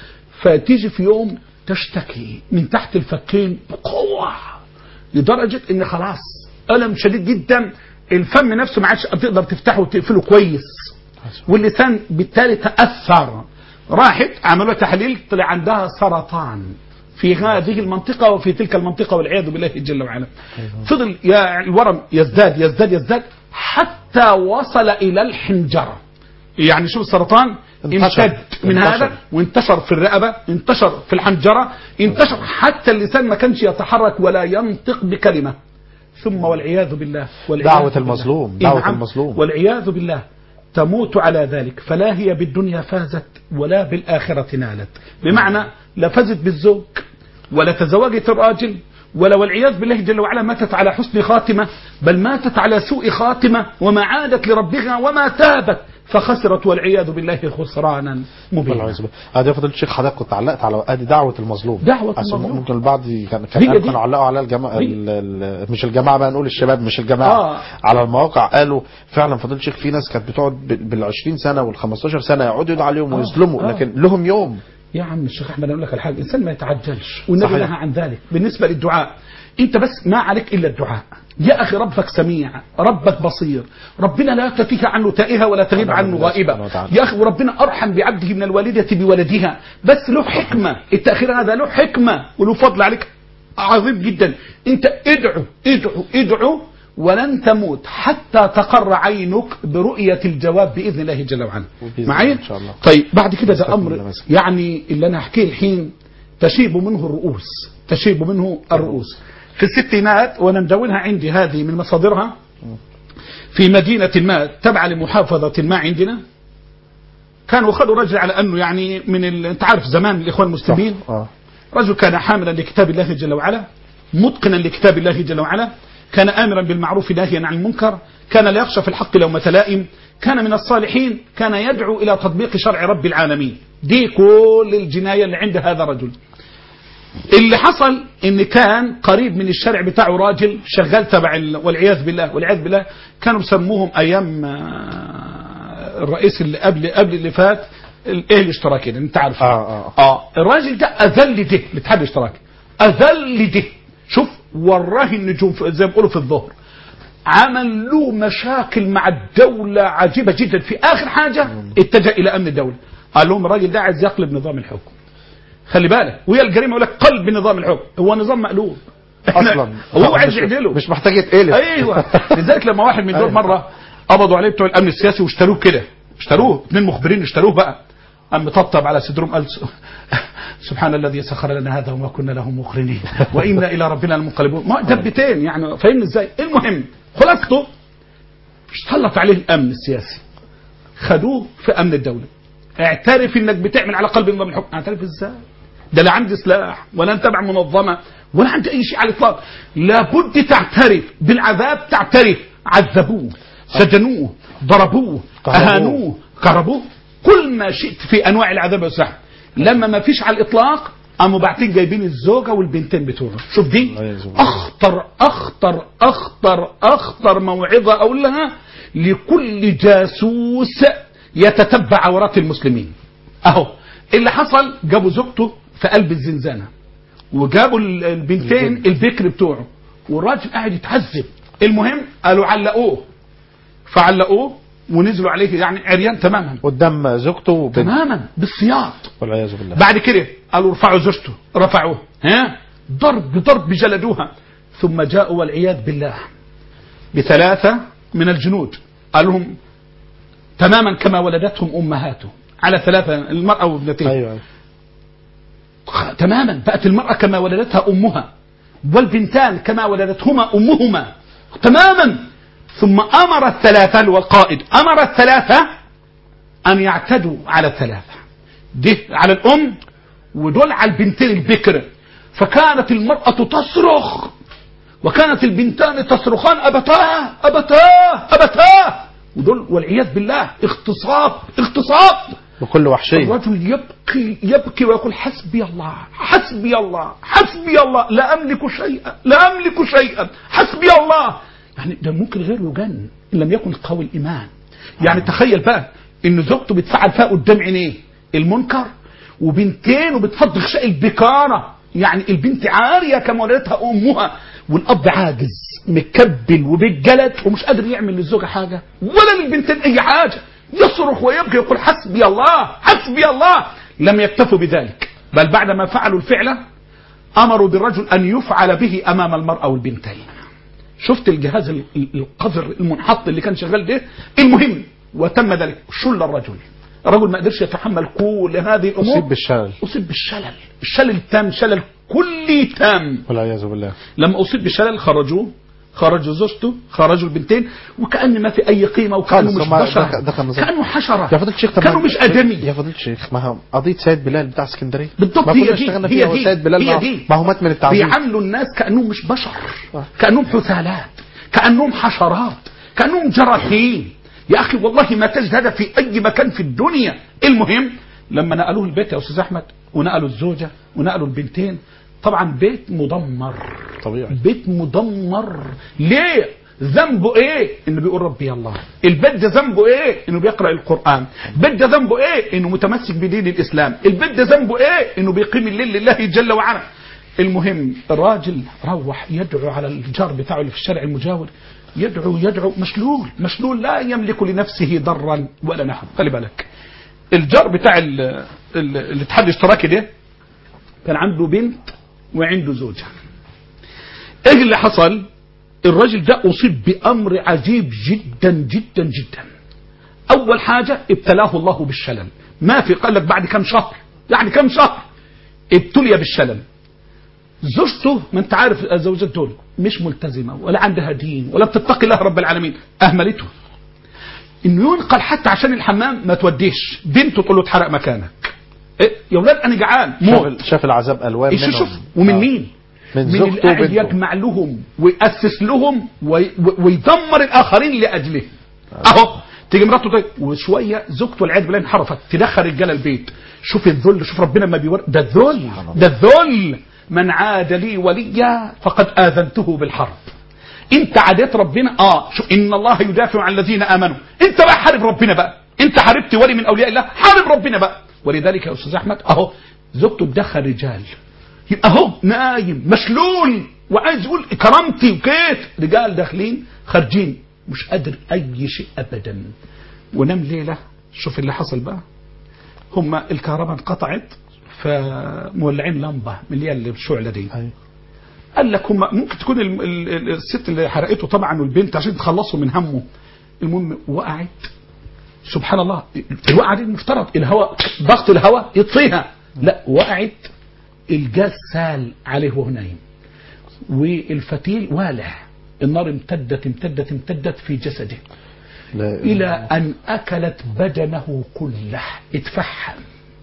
فتيجي في يوم تشتكي من تحت الفكين بقوه لدرجه ان خلاص الم شديد جدا الفم نفسه ما عادش تقدر تفتحه وتقفله كويس واللسان بالتالي تاثر راحت عملوا تحليل طلع عندها سرطان في هذه المنطقة وفي تلك المنطقة والعياذ بالله جل وعلا فضل يا الورم يزداد يزداد يزداد حتى وصل إلى الحنجرة يعني شوف السرطان انتشر. امتد من انتشر. هذا وانتشر في الرقبة انتشر في الحنجرة انتشر حتى اللسان ما كانش يتحرك ولا ينطق بكلمة ثم والعياذ بالله والعياذ دعوة بالله. المظلوم، إيه دعوة نعم. المظلوم. والعياذ بالله تموت على ذلك فلا هي بالدنيا فازت ولا بالآخرة نالت بمعنى لا فازت بالزوج ولا تزوجت الراجل ولا والعياذ بالله جل وعلا ماتت على حسن خاتمة بل ماتت على سوء خاتمة وما عادت لربها وما تابت فخسرت والعياذ بالله خسرانا مبينا والعياذ بالله. ادي فضل الشيخ حضرتك كنت علقت على ادي دعوه المظلوم دعوة أصل المظلوم. ممكن البعض كان هي كان دي. كانوا علقوا على الجماعه هي. ال- ال- مش الجماعه بقى نقول الشباب مش الجماعه آه. على المواقع قالوا فعلا فضل الشيخ في ناس كانت بتقعد بال 20 سنه وال 15 سنه يقعدوا يدعوا عليهم آه. ويظلموا آه. لكن لهم يوم يا عم الشيخ احمد اقول لك الحاجه الانسان ما يتعجلش والنبي صحيح. نهى عن ذلك بالنسبه للدعاء انت بس ما عليك الا الدعاء يا اخي ربك سميع ربك بصير ربنا لا تتيه عنه تائهه ولا تغيب ونعم عنه بالله غائبه سبحانه وتعالى. يا اخي وربنا ارحم بعبده من الوالده بولدها بس له حكمه التاخير هذا له حكمه وله فضل عليك عظيم جدا انت ادعو ادعو ادعو ولن تموت حتى تقر عينك برؤية الجواب بإذن الله جل وعلا وبإذن معايا الله إن شاء الله. طيب بعد كده ده نستكمل أمر بس. يعني اللي أنا أحكيه الحين تشيب منه الرؤوس تشيب منه الرؤوس في الستينات وأنا مدونها عندي هذه من مصادرها في مدينة ما تبع لمحافظة ما عندنا كانوا خدوا رجل على أنه يعني من ال... أنت عارف زمان الإخوان المسلمين اه رجل كان حاملا لكتاب الله جل وعلا متقنا لكتاب الله جل وعلا كان آمرا بالمعروف ناهيا عن المنكر كان لا يخشى في الحق لومة لائم كان من الصالحين كان يدعو إلى تطبيق شرع رب العالمين دي كل الجناية اللي عند هذا الرجل اللي حصل ان كان قريب من الشارع بتاعه راجل شغال تبع ال- والعياذ بالله والعياذ بالله كانوا بيسموهم ايام آه، الرئيس اللي قبل قبل اللي فات ال- ايه الاشتراكي ده انت عارف آه، آه. اه الراجل ده اذل ده الاتحاد الاشتراكي اذل ده شوف وراه النجوم في- زي ما بيقولوا في الظهر عمل له مشاكل مع الدولة عجيبة جدا في آخر حاجة اتجه إلى أمن الدولة قال لهم الراجل ده عايز يقلب نظام الحكم خلي بالك وهي الجريمة يقول لك قلب نظام الحكم هو نظام مقلوب اصلا هو عايز مش- يعدله مش محتاج يتقلب ايوه لذلك لما واحد من دول أيوة. مره قبضوا عليه بتوع الامن السياسي واشتروه كده اشتروه اثنين مخبرين اشتروه بقى قام مطبطب على صدرهم قال س- سبحان الذي سخر لنا هذا وما كنا له مقرنين وانا الى ربنا لمنقلبون ما دبتين يعني فاهمني ازاي المهم خلاصته سلط عليه الامن السياسي خدوه في امن الدوله اعترف انك بتعمل على قلب نظام الحكم اعترف ازاي ده لا عندي سلاح ولا انت تبع منظمه ولا عندي اي شيء على الاطلاق لابد تعترف بالعذاب تعترف عذبوه سجنوه ضربوه كهربوه. اهانوه كهربوه كل ما شئت في انواع العذاب والسحب لما ما فيش على الاطلاق قاموا بعدين جايبين الزوجه والبنتين بتوعه شوف دي الله يعز بالله. اخطر اخطر اخطر اخطر موعظه اقول لها لكل جاسوس يتتبع عورات المسلمين اهو اللي حصل جابوا زوجته في قلب الزنزانه وجابوا ال- البنتين البكر بتوعه والراجل قاعد يتعذب المهم قالوا علقوه فعلقوه ونزلوا عليه يعني عريان تماما قدام زوجته وبنت تماما بالسياط والعياذ بالله بعد كده قالوا ارفعوا زوجته رفعوه ها ضرب ضرب جلدوها ثم جاءوا والعياذ بالله بثلاثة من الجنود قال لهم تماما كما ولدتهم أمهاته على ثلاثة المرأة وابنتين ايوه أيوة. خ- تماما بقت المرأة كما ولدتها أمها والبنتان كما ولدتهما أمهما تماما ثم أمر الثلاثة اللي هو القائد أمر الثلاثة أن يعتدوا على الثلاثة دي على الأم ودول على البنتين البكر فكانت المرأة تصرخ وكانت البنتان تصرخان أبتاه أبتاه أبتاه ودول والعياذ بالله اغتصاب اغتصاب بكل وحشيه الرجل يبكي يبكي ويقول حسبي الله حسبي الله حسبي الله لا أملك شيئا لا أملك شيئا حسبي الله يعني ده ممكن غيره يجن إن لم يكن قوي الإيمان يعني تخيل بقى إن زوجته بتفعل فيها قدام عينيه المنكر وبنتين وبتفضل غشاء البكارة يعني البنت عارية كما ولدتها أمها والأب عاجز مكبل وبالجلد ومش قادر يعمل للزوجة حاجة ولا للبنتين أي حاجة يصرخ ويبكي يقول حسبي الله حسبي الله لم يكتفوا بذلك بل بعدما فعلوا الفعل أمروا بالرجل أن يفعل به أمام المرأة والبنتين شفت الجهاز ال- ال- القذر المنحط اللي كان شغال ده المهم وتم ذلك شل الرجل الرجل ما قدرش يتحمل كل هذه الامور اصيب بالشلل اصيب بالشلل الشلل التام شلل كلي تام والعياذ بالله لما اصيب بالشلل خرجوه خرجوا زوجته خرجوا البنتين وكأن ما في اي قيمه وكانه خالص، مش هما بشر دخل- دخل نظام. كانه حشره يا فضيلة الشيخ طب كانوا ما- مش ادمي يا فضيلة الشيخ ما هو قضية سيد بلال بتاع اسكندرية بالضبط ما هي كنا دي اشتغلنا هي فيها دي وسيد بلال هي ما هو- دي ما هو مات من التعذيب بيعاملوا الناس كانهم مش بشر آه. كانهم حثالات كانهم حشرات كانهم جراثيم يا اخي والله ما تجد هذا في اي مكان في الدنيا المهم لما نقلوه البيت يا استاذ احمد ونقلوا الزوجه ونقلوا البنتين طبعا بيت مدمر طبيعي بيت مدمر ليه ذنبه ايه انه بيقول ربي الله البيت ده ذنبه ايه انه بيقرا القران البيت ده ذنبه ايه انه متمسك بدين الاسلام البيت ده ذنبه ايه انه بيقيم الليل لله جل وعلا المهم الراجل روح يدعو على الجار بتاعه اللي في الشارع المجاور يدعو يدعو مشلول مشلول لا يملك لنفسه ضرا ولا نفعا خلي بالك الجار بتاع ال- ال- الاتحاد الاشتراكي ده كان عنده بنت وعنده زوجة ايه اللي حصل الراجل ده اصيب بامر عجيب جدا جدا جدا اول حاجة ابتلاه الله بالشلل ما في قال لك بعد كم شهر يعني كم شهر ابتلي بالشلل زوجته ما انت عارف الزوجات دول مش ملتزمة ولا عندها دين ولا بتتقي الله رب العالمين اهملته انه ينقل حتى عشان الحمام ما توديش بنته تقول له اتحرق مكانك إيه يا ولاد انا جعان موت شاف, شاف العذاب الوان إيه شوف منهم. شوف ومن آه. مين من من زوجته اللي قاعد وبنته. يجمع لهم ويأسس لهم وي- وي- ويدمر الآخرين لأجله أهو تيجي مراته تقول وشوية زوجته والعياذ بالله انحرفت تدخل رجال البيت شوف الذل شوف ربنا ما بيور ده الذل ده الذل من عاد لي وليا فقد آذنته بالحرب انت عادات ربنا اه شوف ان الله يدافع عن الذين امنوا انت بقى حارب ربنا بقى انت حاربت ولي من اولياء الله حارب ربنا بقى ولذلك يا استاذ احمد اهو زوجته تدخل رجال يبقى اهو نايم مشلول وعايز يقول كرامتي وكيف رجال داخلين خارجين مش قادر اي شيء ابدا ونام ليله شوف اللي حصل بقى هم الكهرباء انقطعت فمولعين لمبه من اللي هي الشعله دي أيوة. قال لك هم ممكن تكون ال- ال- ال- الست اللي حرقته طبعا والبنت عشان تخلصوا من همه المهم وقعت سبحان الله الوقعه دي المفترض الهواء ضغط الهواء يطفيها لا وقعت الجاز سال عليه وهو نايم والفتيل والع النار امتدت امتدت امتدت في جسده لا إلى أن أكلت بدنه كله اتفحم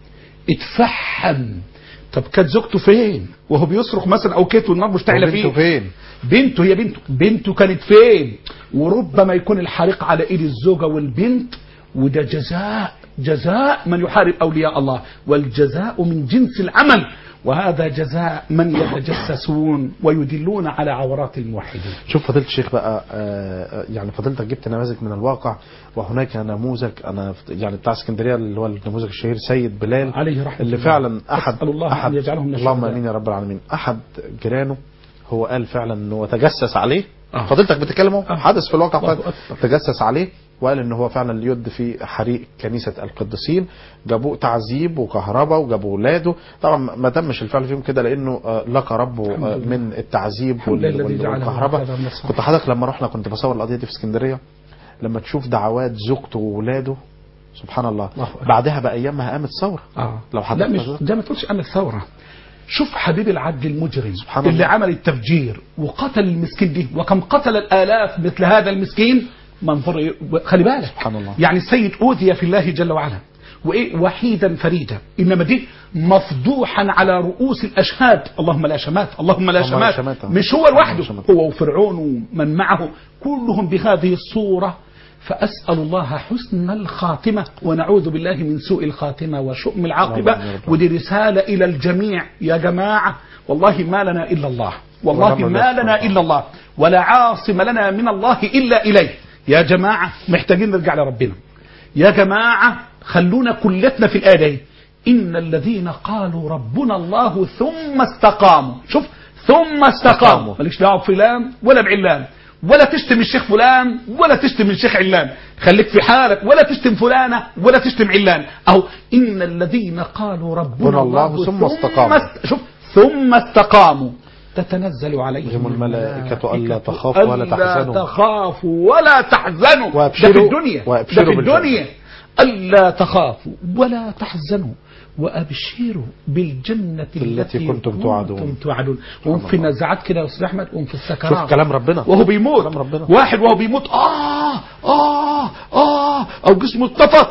اتفحم طب كانت زوجته فين وهو بيصرخ مثلا او كيت والنار مشتعله فيه وبنته فين بنته هي بنته بنته كانت فين وربما يكون الحريق على ايد الزوجه والبنت وده جزاء جزاء من يحارب اولياء الله والجزاء من جنس العمل وهذا جزاء من يتجسسون ويدلون على عورات الموحدين شوف فضيلة الشيخ بقى آه، يعني فضيلتك جبت نماذج من الواقع وهناك نموذج انا يعني بتاع اسكندريه اللي هو النموذج الشهير سيد بلال عليه رحمة اللي الله. فعلا احد أسأل الله أن احد يجعله من اللهم الشهداء. امين يا رب العالمين احد جيرانه هو قال فعلا ان هو تجسس عليه آه. فضيلتك بتتكلم اهو آه. حدث في الواقع الله فعلا أكبر. تجسس عليه وقال ان هو فعلا اليد في حريق كنيسه القديسين جابوه تعذيب وكهرباء وجابوا اولاده طبعا ما تمش الفعل فيهم كده لانه آه، لقى ربه الحمد آه، لله. من التعذيب الحمد لله وال- الذي وال- جعله والكهرباء هكذا من الصالحين. كنت حضرتك لما رحنا كنت بصور القضيه دي في اسكندريه لما تشوف دعوات زوجته وولاده سبحان الله الله أكبر. بعدها بايامها قامت ثوره آه. لو لا حضرتك مش حضرتك- ده ما تقولش عمل ثوره شوف حبيب العدل المجرم سبحان اللي الله. عمل التفجير وقتل المسكين دي وكم قتل الالاف مثل هذا المسكين منظر خلي بالك سبحان الله. يعني السيد اوذي في الله جل وعلا وايه وحيدا فريدا انما دي مفضوحا على رؤوس الاشهاد اللهم لا شمات اللهم لا اللهم لا شمات شماتة. مش هو اللهم لا لوحده شماتة. هو وفرعون ومن معه كلهم بهذه الصورة فأسأل الله حسن الخاتمة ونعوذ بالله من سوء الخاتمة وشؤم العاقبة اللهم يا رب. ودي رسالة إلى الجميع يا جماعة والله ما لنا إلا الله والله ونعم ما بالله. لنا إلا الله ولا عاصم لنا من الله إلا إليه يا جماعة محتاجين نرجع لربنا يا جماعة خلونا كلتنا في الآية دي إن الذين قالوا ربنا الله ثم استقاموا شوف ثم استقاموا استقاموا. مالكش دعوه بفلان ولا بعلان ولا تشتم الشيخ فلان ولا تشتم الشيخ علان خليك في حالك ولا تشتم فلانة ولا تشتم علان أو إن الذين قالوا ربنا ربنا الله, الله ثم استقاموا. است- شوف ثم استقاموا تتنزل عليهم بهم الملائكة ألا تخافوا ولا ألا تحزنوا. تخافوا ولا تحزنوا ده وأبشروا- في الدنيا وأبشروا ده في بالجنة. الدنيا ألا تخافوا ولا تحزنوا وأبشروا بالجنة التي كنتم توعدون. كنتم توعدون وهم في النزعات كده يا أستاذ أحمد وهم في السكرات شوف كلام ربنا وهو بيموت كلام ربنا. واحد وهو بيموت آه آه آه أو جسمه اتطفى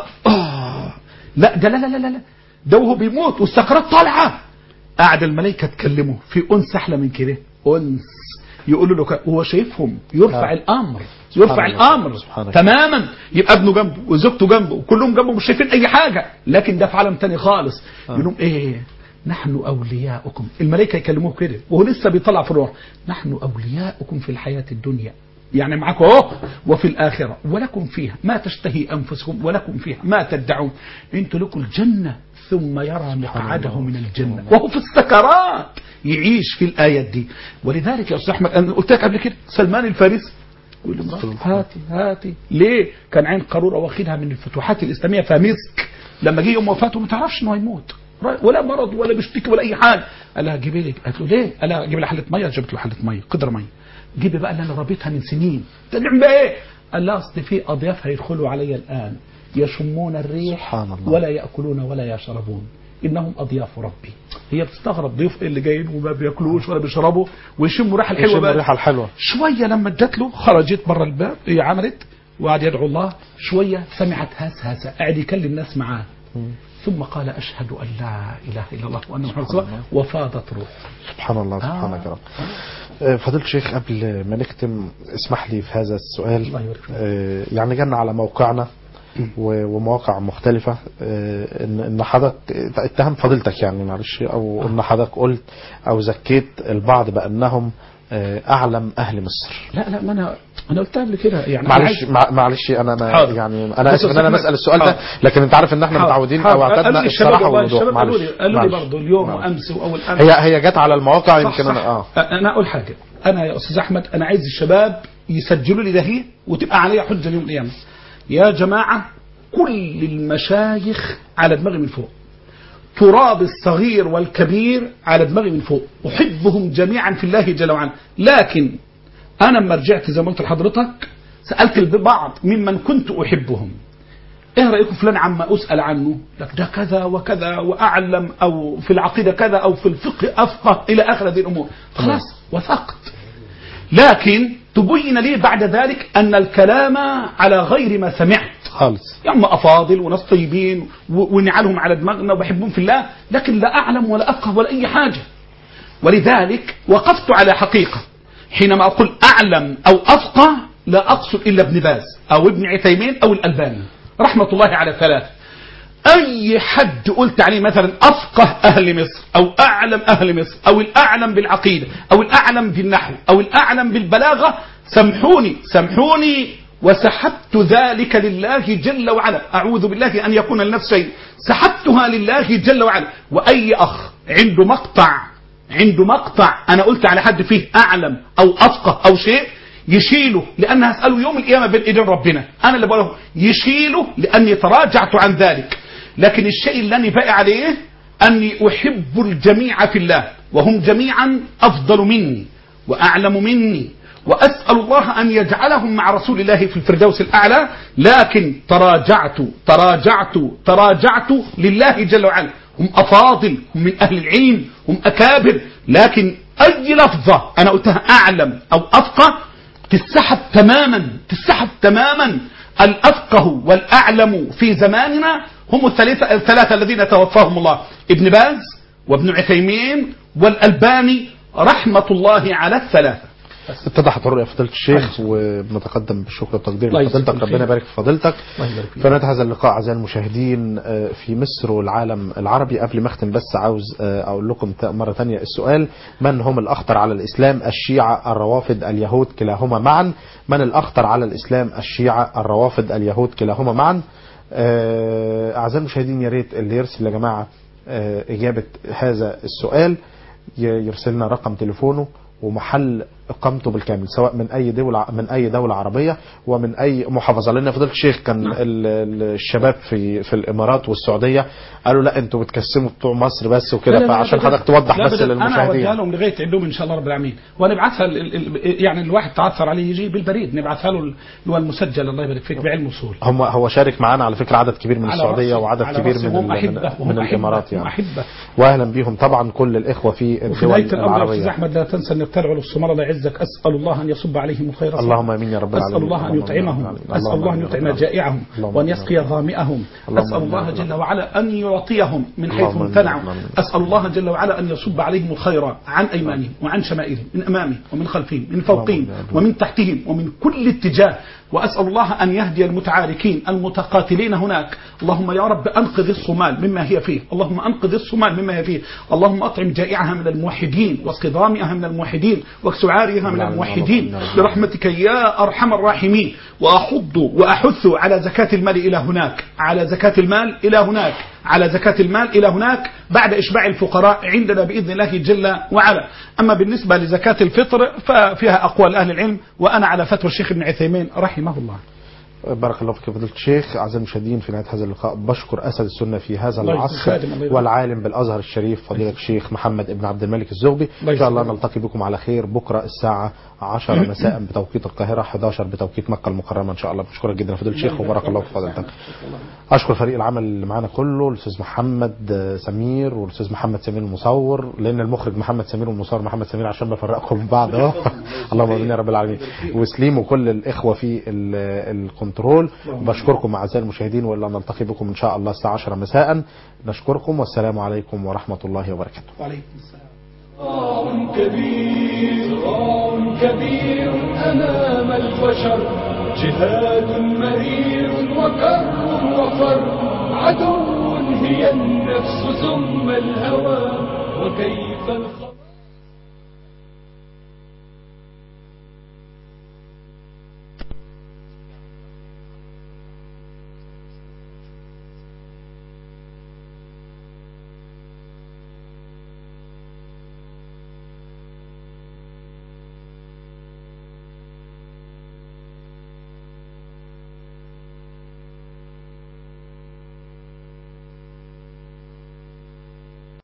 آه لا ده لا لا لا لا لا ده وهو بيموت والسكرات طالعة قاعد الملائكة تكلمه في أنس أحلى من كده أنس يقولوا له ك- وهو شايفهم يرفع آه. الأمر يرفع سبحان الله. الأمر سبحانك. تماما يبقى ابنه جنبه وزوجته جنبه وكلهم جنبه مش شايفين أي حاجة لكن ده في عالم تاني خالص آه. يقول لهم إيه نحن أولياؤكم الملائكة يكلموه كده وهو لسه بيطلع في الروح نحن أولياؤكم في الحياة الدنيا يعني معاكم اهو وفي الآخرة ولكم فيها ما تشتهي أنفسكم ولكم فيها ما تدعون انتوا لكم الجنة ثم يرى مقعده من الجنة وهو في السكرات يعيش في الآيات دي ولذلك يا أستاذ أحمد أنا قلت لك قبل كده سلمان الفارسي يقول لامرأته هاتي هاتي ليه كان عين قارورة واخدها من الفتوحات الإسلامية فمسك لما جه يوم وفاته ما تعرفش انه هيموت ولا مرض ولا بيشتكي ولا اي حاجه قال لها جيبي لي قالت له ليه؟ قال لها جيبي لي حله ميه جابت له حله ميه قدر ميه جيبي بقى اللي انا ربيتها من سنين تدعم بقى ايه؟ قال لها اصل في اضياف هيدخلوا علي الان يشمون الريح سبحان الله. ولا ياكلون ولا يشربون انهم اضياف ربي هي بتستغرب ضيوف اللي جايين وما بياكلوش ولا بيشربوا ويشموا ريحه الحلوه يشم بقى الريحه الحلوه شويه لما ادت له خرجت بره الباب هي عملت وقعد يدعو الله شويه سمعت هاس هاسه قاعد يكلم الناس معاه ثم قال اشهد ان لا اله الا الله وان محمد رسول الله وفاضت روح سبحان الله سبحانك يا رب آه، فضيلة الشيخ قبل ما نختم اسمح لي في هذا السؤال الله يبارك فيك. آه، يعني جانا على موقعنا و- ومواقع مختلفة آه، ان ان حضرتك اتهم فضيلتك يعني معلش او ان حضرتك قلت او زكيت البعض بانهم آه، اعلم اهل مصر لا لا ما انا انا قلتها قبل كده يعني أنا معلش عايز- مع- معلش انا ما حاضر. يعني انا بص اسف ان انا يا بسال السؤال ده حاضر. لكن انت عارف ان احنا حاضر. متعودين حاضر. او قالوا اعتدنا لي الشباب الصراحه والله، والوضوح الشباب قالوا معلش لي قالوا لي معلش. برضه اليوم معلش. وامس واول امس هي هي جت على المواقع صح يمكن صح. انا اه انا اقول حاجه انا يا استاذ احمد انا عايز الشباب يسجلوا لي ده هي وتبقى عليا حجه يوم القيامه يا جماعه كل المشايخ على دماغي من فوق تراب الصغير والكبير على دماغي من فوق احبهم جميعا في الله جل وعلا لكن انا لما رجعت زي ما قلت لحضرتك سالت البعض ممن كنت احبهم ايه رايكم فلان عما اسال عنه لك ده كذا وكذا واعلم او في العقيده كذا او في الفقه افقه الى اخر هذه الامور خلاص وثقت لكن تبين لي بعد ذلك ان الكلام على غير ما سمعت خالص يا اما افاضل وناس طيبين و- ونعالهم على دماغنا وبحبهم في الله لكن لا اعلم ولا افقه ولا اي حاجه ولذلك وقفت على حقيقه حينما اقول اعلم او افقه لا اقصد الا ابن باز او ابن عثيمين او الالباني رحمه الله على ثلاثه اي حد قلت عليه مثلا افقه اهل مصر او اعلم اهل مصر او الاعلم بالعقيده او الاعلم بالنحو او الاعلم بالبلاغه سامحوني سامحوني وسحبت ذلك لله جل وعلا اعوذ بالله ان يكون لنفسي شيء سحبتها لله جل وعلا واي اخ عنده مقطع عنده مقطع انا قلت على حد فيه اعلم او افقه او شيء يشيله لان هساله يوم القيامه بين ايدين ربنا انا اللي بقوله يشيله لاني تراجعت عن ذلك لكن الشيء اللي انا باقي عليه اني احب الجميع في الله وهم جميعا افضل مني واعلم مني واسال الله ان يجعلهم مع رسول الله في الفردوس الاعلى لكن تراجعت تراجعت تراجعت لله جل وعلا هم افاضل هم من اهل العلم هم اكابر لكن اي لفظه انا قلتها اعلم او افقه تسحب تماما تسحب تماما الافقه والاعلم في زماننا هم الثلاثه الثلاثه الذين توفاهم الله ابن باز وابن عثيمين والالباني رحمه الله على الثلاثه اتضحت الرؤية فضيلة الشيخ وبنتقدم بالشكر والتقدير الله لفضيلتك يجزيك ربنا خير. يبارك في فضيلتك الله يبارك فيك. فنهاية هذا اللقاء أعزائي المشاهدين آه، في مصر والعالم العربي قبل ما أختم بس عاوز آه، أقول لكم ت- مرة ثانية السؤال من هم الأخطر على الإسلام الشيعة الروافد اليهود كلاهما معا من الأخطر على الإسلام الشيعة الروافد اليهود كلاهما معا آه، أعزائي المشاهدين يا ريت اللي يرسل يا جماعة آه، إجابة هذا السؤال ي- يرسل لنا رقم تليفونه ومحل اقامته بالكامل سواء من اي دوله من اي دوله عربيه ومن اي محافظه لان فضيله الشيخ كان نعم. ال- ال- الشباب في في الامارات والسعوديه قالوا لا انتوا بتكسموا بتوع مصر بس لا، وكده لا، لا، فعشان أبداً. حضرتك توضح لا، بس أبداً. انا اوديها للمشاهدين لهم لغايه عندهم ان شاء الله رب العالمين ونبعثها ال- ال- يعني الواحد تعثر عليه يجي بالبريد نبعثها له اللي هو المسجل الله يبارك فيك بعلم وصول هم هو شارك معانا على فكره عدد كبير من على السعوديه رأسي- وعدد على كبير رأسي. من هم ال- أحبة من, وهم من أحبة الامارات هم يعني أحبة واهلا بهم طبعا كل الاخوه في وفي الدول نهايه الامر يا استاذ العربيه احمد لا تنسى ان يبتلعوا الصمر الله يعزك اسال الله ان يصب عليهم الخير صبا. اللهم امين يا رب اسال العالمين الله ان اللهم يطعمهم آمين. اسال اللهم الله ان آمين يا رب يطعم العالمين. جائعهم اللهم وان آمين يا يسقي رب ظامئهم اللهم اسال آمين الله يا رب جل وعلا ان يعطيهم من حيث اللهم آمين يا امتنعوا رب العالمين. اسال الله جل وعلا ان يصب عليهم الخير عن ايمانهم وعن شمائلهم من امامهم ومن خلفهم من فوقهم اللهم آمين. ومن تحتهم ومن كل اتجاه واسال الله ان يهدي المتعاركين المتقاتلين هناك اللهم يا رب انقذ الصومال مما هي فيه اللهم انقذ الصومال مما هي فيه اللهم اطعم جائعها من الموحدين واسق ظامئها من الموحدين واكس عارها غيرها من الموحدين برحمتك يا أرحم الراحمين وأحض وأحث على زكاة المال إلى هناك على زكاة المال إلى هناك على زكاة المال إلى هناك بعد إشباع الفقراء عندنا بإذن الله جل وعلا أما بالنسبة لزكاة الفطر ففيها أقوال أهل العلم وأنا على فتوى الشيخ ابن عثيمين رحمه الله بارك الله فيك يا فضيلة الشيخ أعزائي المشاهدين في نهاية هذا اللقاء بشكر أسد السنة في هذا الله العصر يسعدك، الله يبارك. والعالم بالأزهر الشريف فضيلة الشيخ محمد ابن عبد الملك الزغبي الله إن شاء الله يسعدك. نلتقي بكم على خير بكرة الساعة 10 مساء بتوقيت القاهرة 11 بتوقيت مكة المكرمة إن شاء الله بشكرك جدا يا فضيلة الشيخ وبارك الله في فضيلتك أشكر فريق العمل اللي معانا كله الأستاذ محمد آه، سمير والأستاذ محمد سمير المصور لأن المخرج محمد سمير والمصور محمد سمير عشان بفرقكم من بعض أهو اللهم آمين يا رب العالمين وسليم وكل الإخوة في ال- الكنترول بشكركم أعزائي المشاهدين وإلا نلتقي بكم إن شاء الله الساعة 10 مساء نشكركم والسلام عليكم ورحمة الله وبركاته وعليكم السلام صراع كبير صراع كبير أمام البشر جهاد مرير وكر وفر عدو هي النفس ثم الهوى وكيف الخطر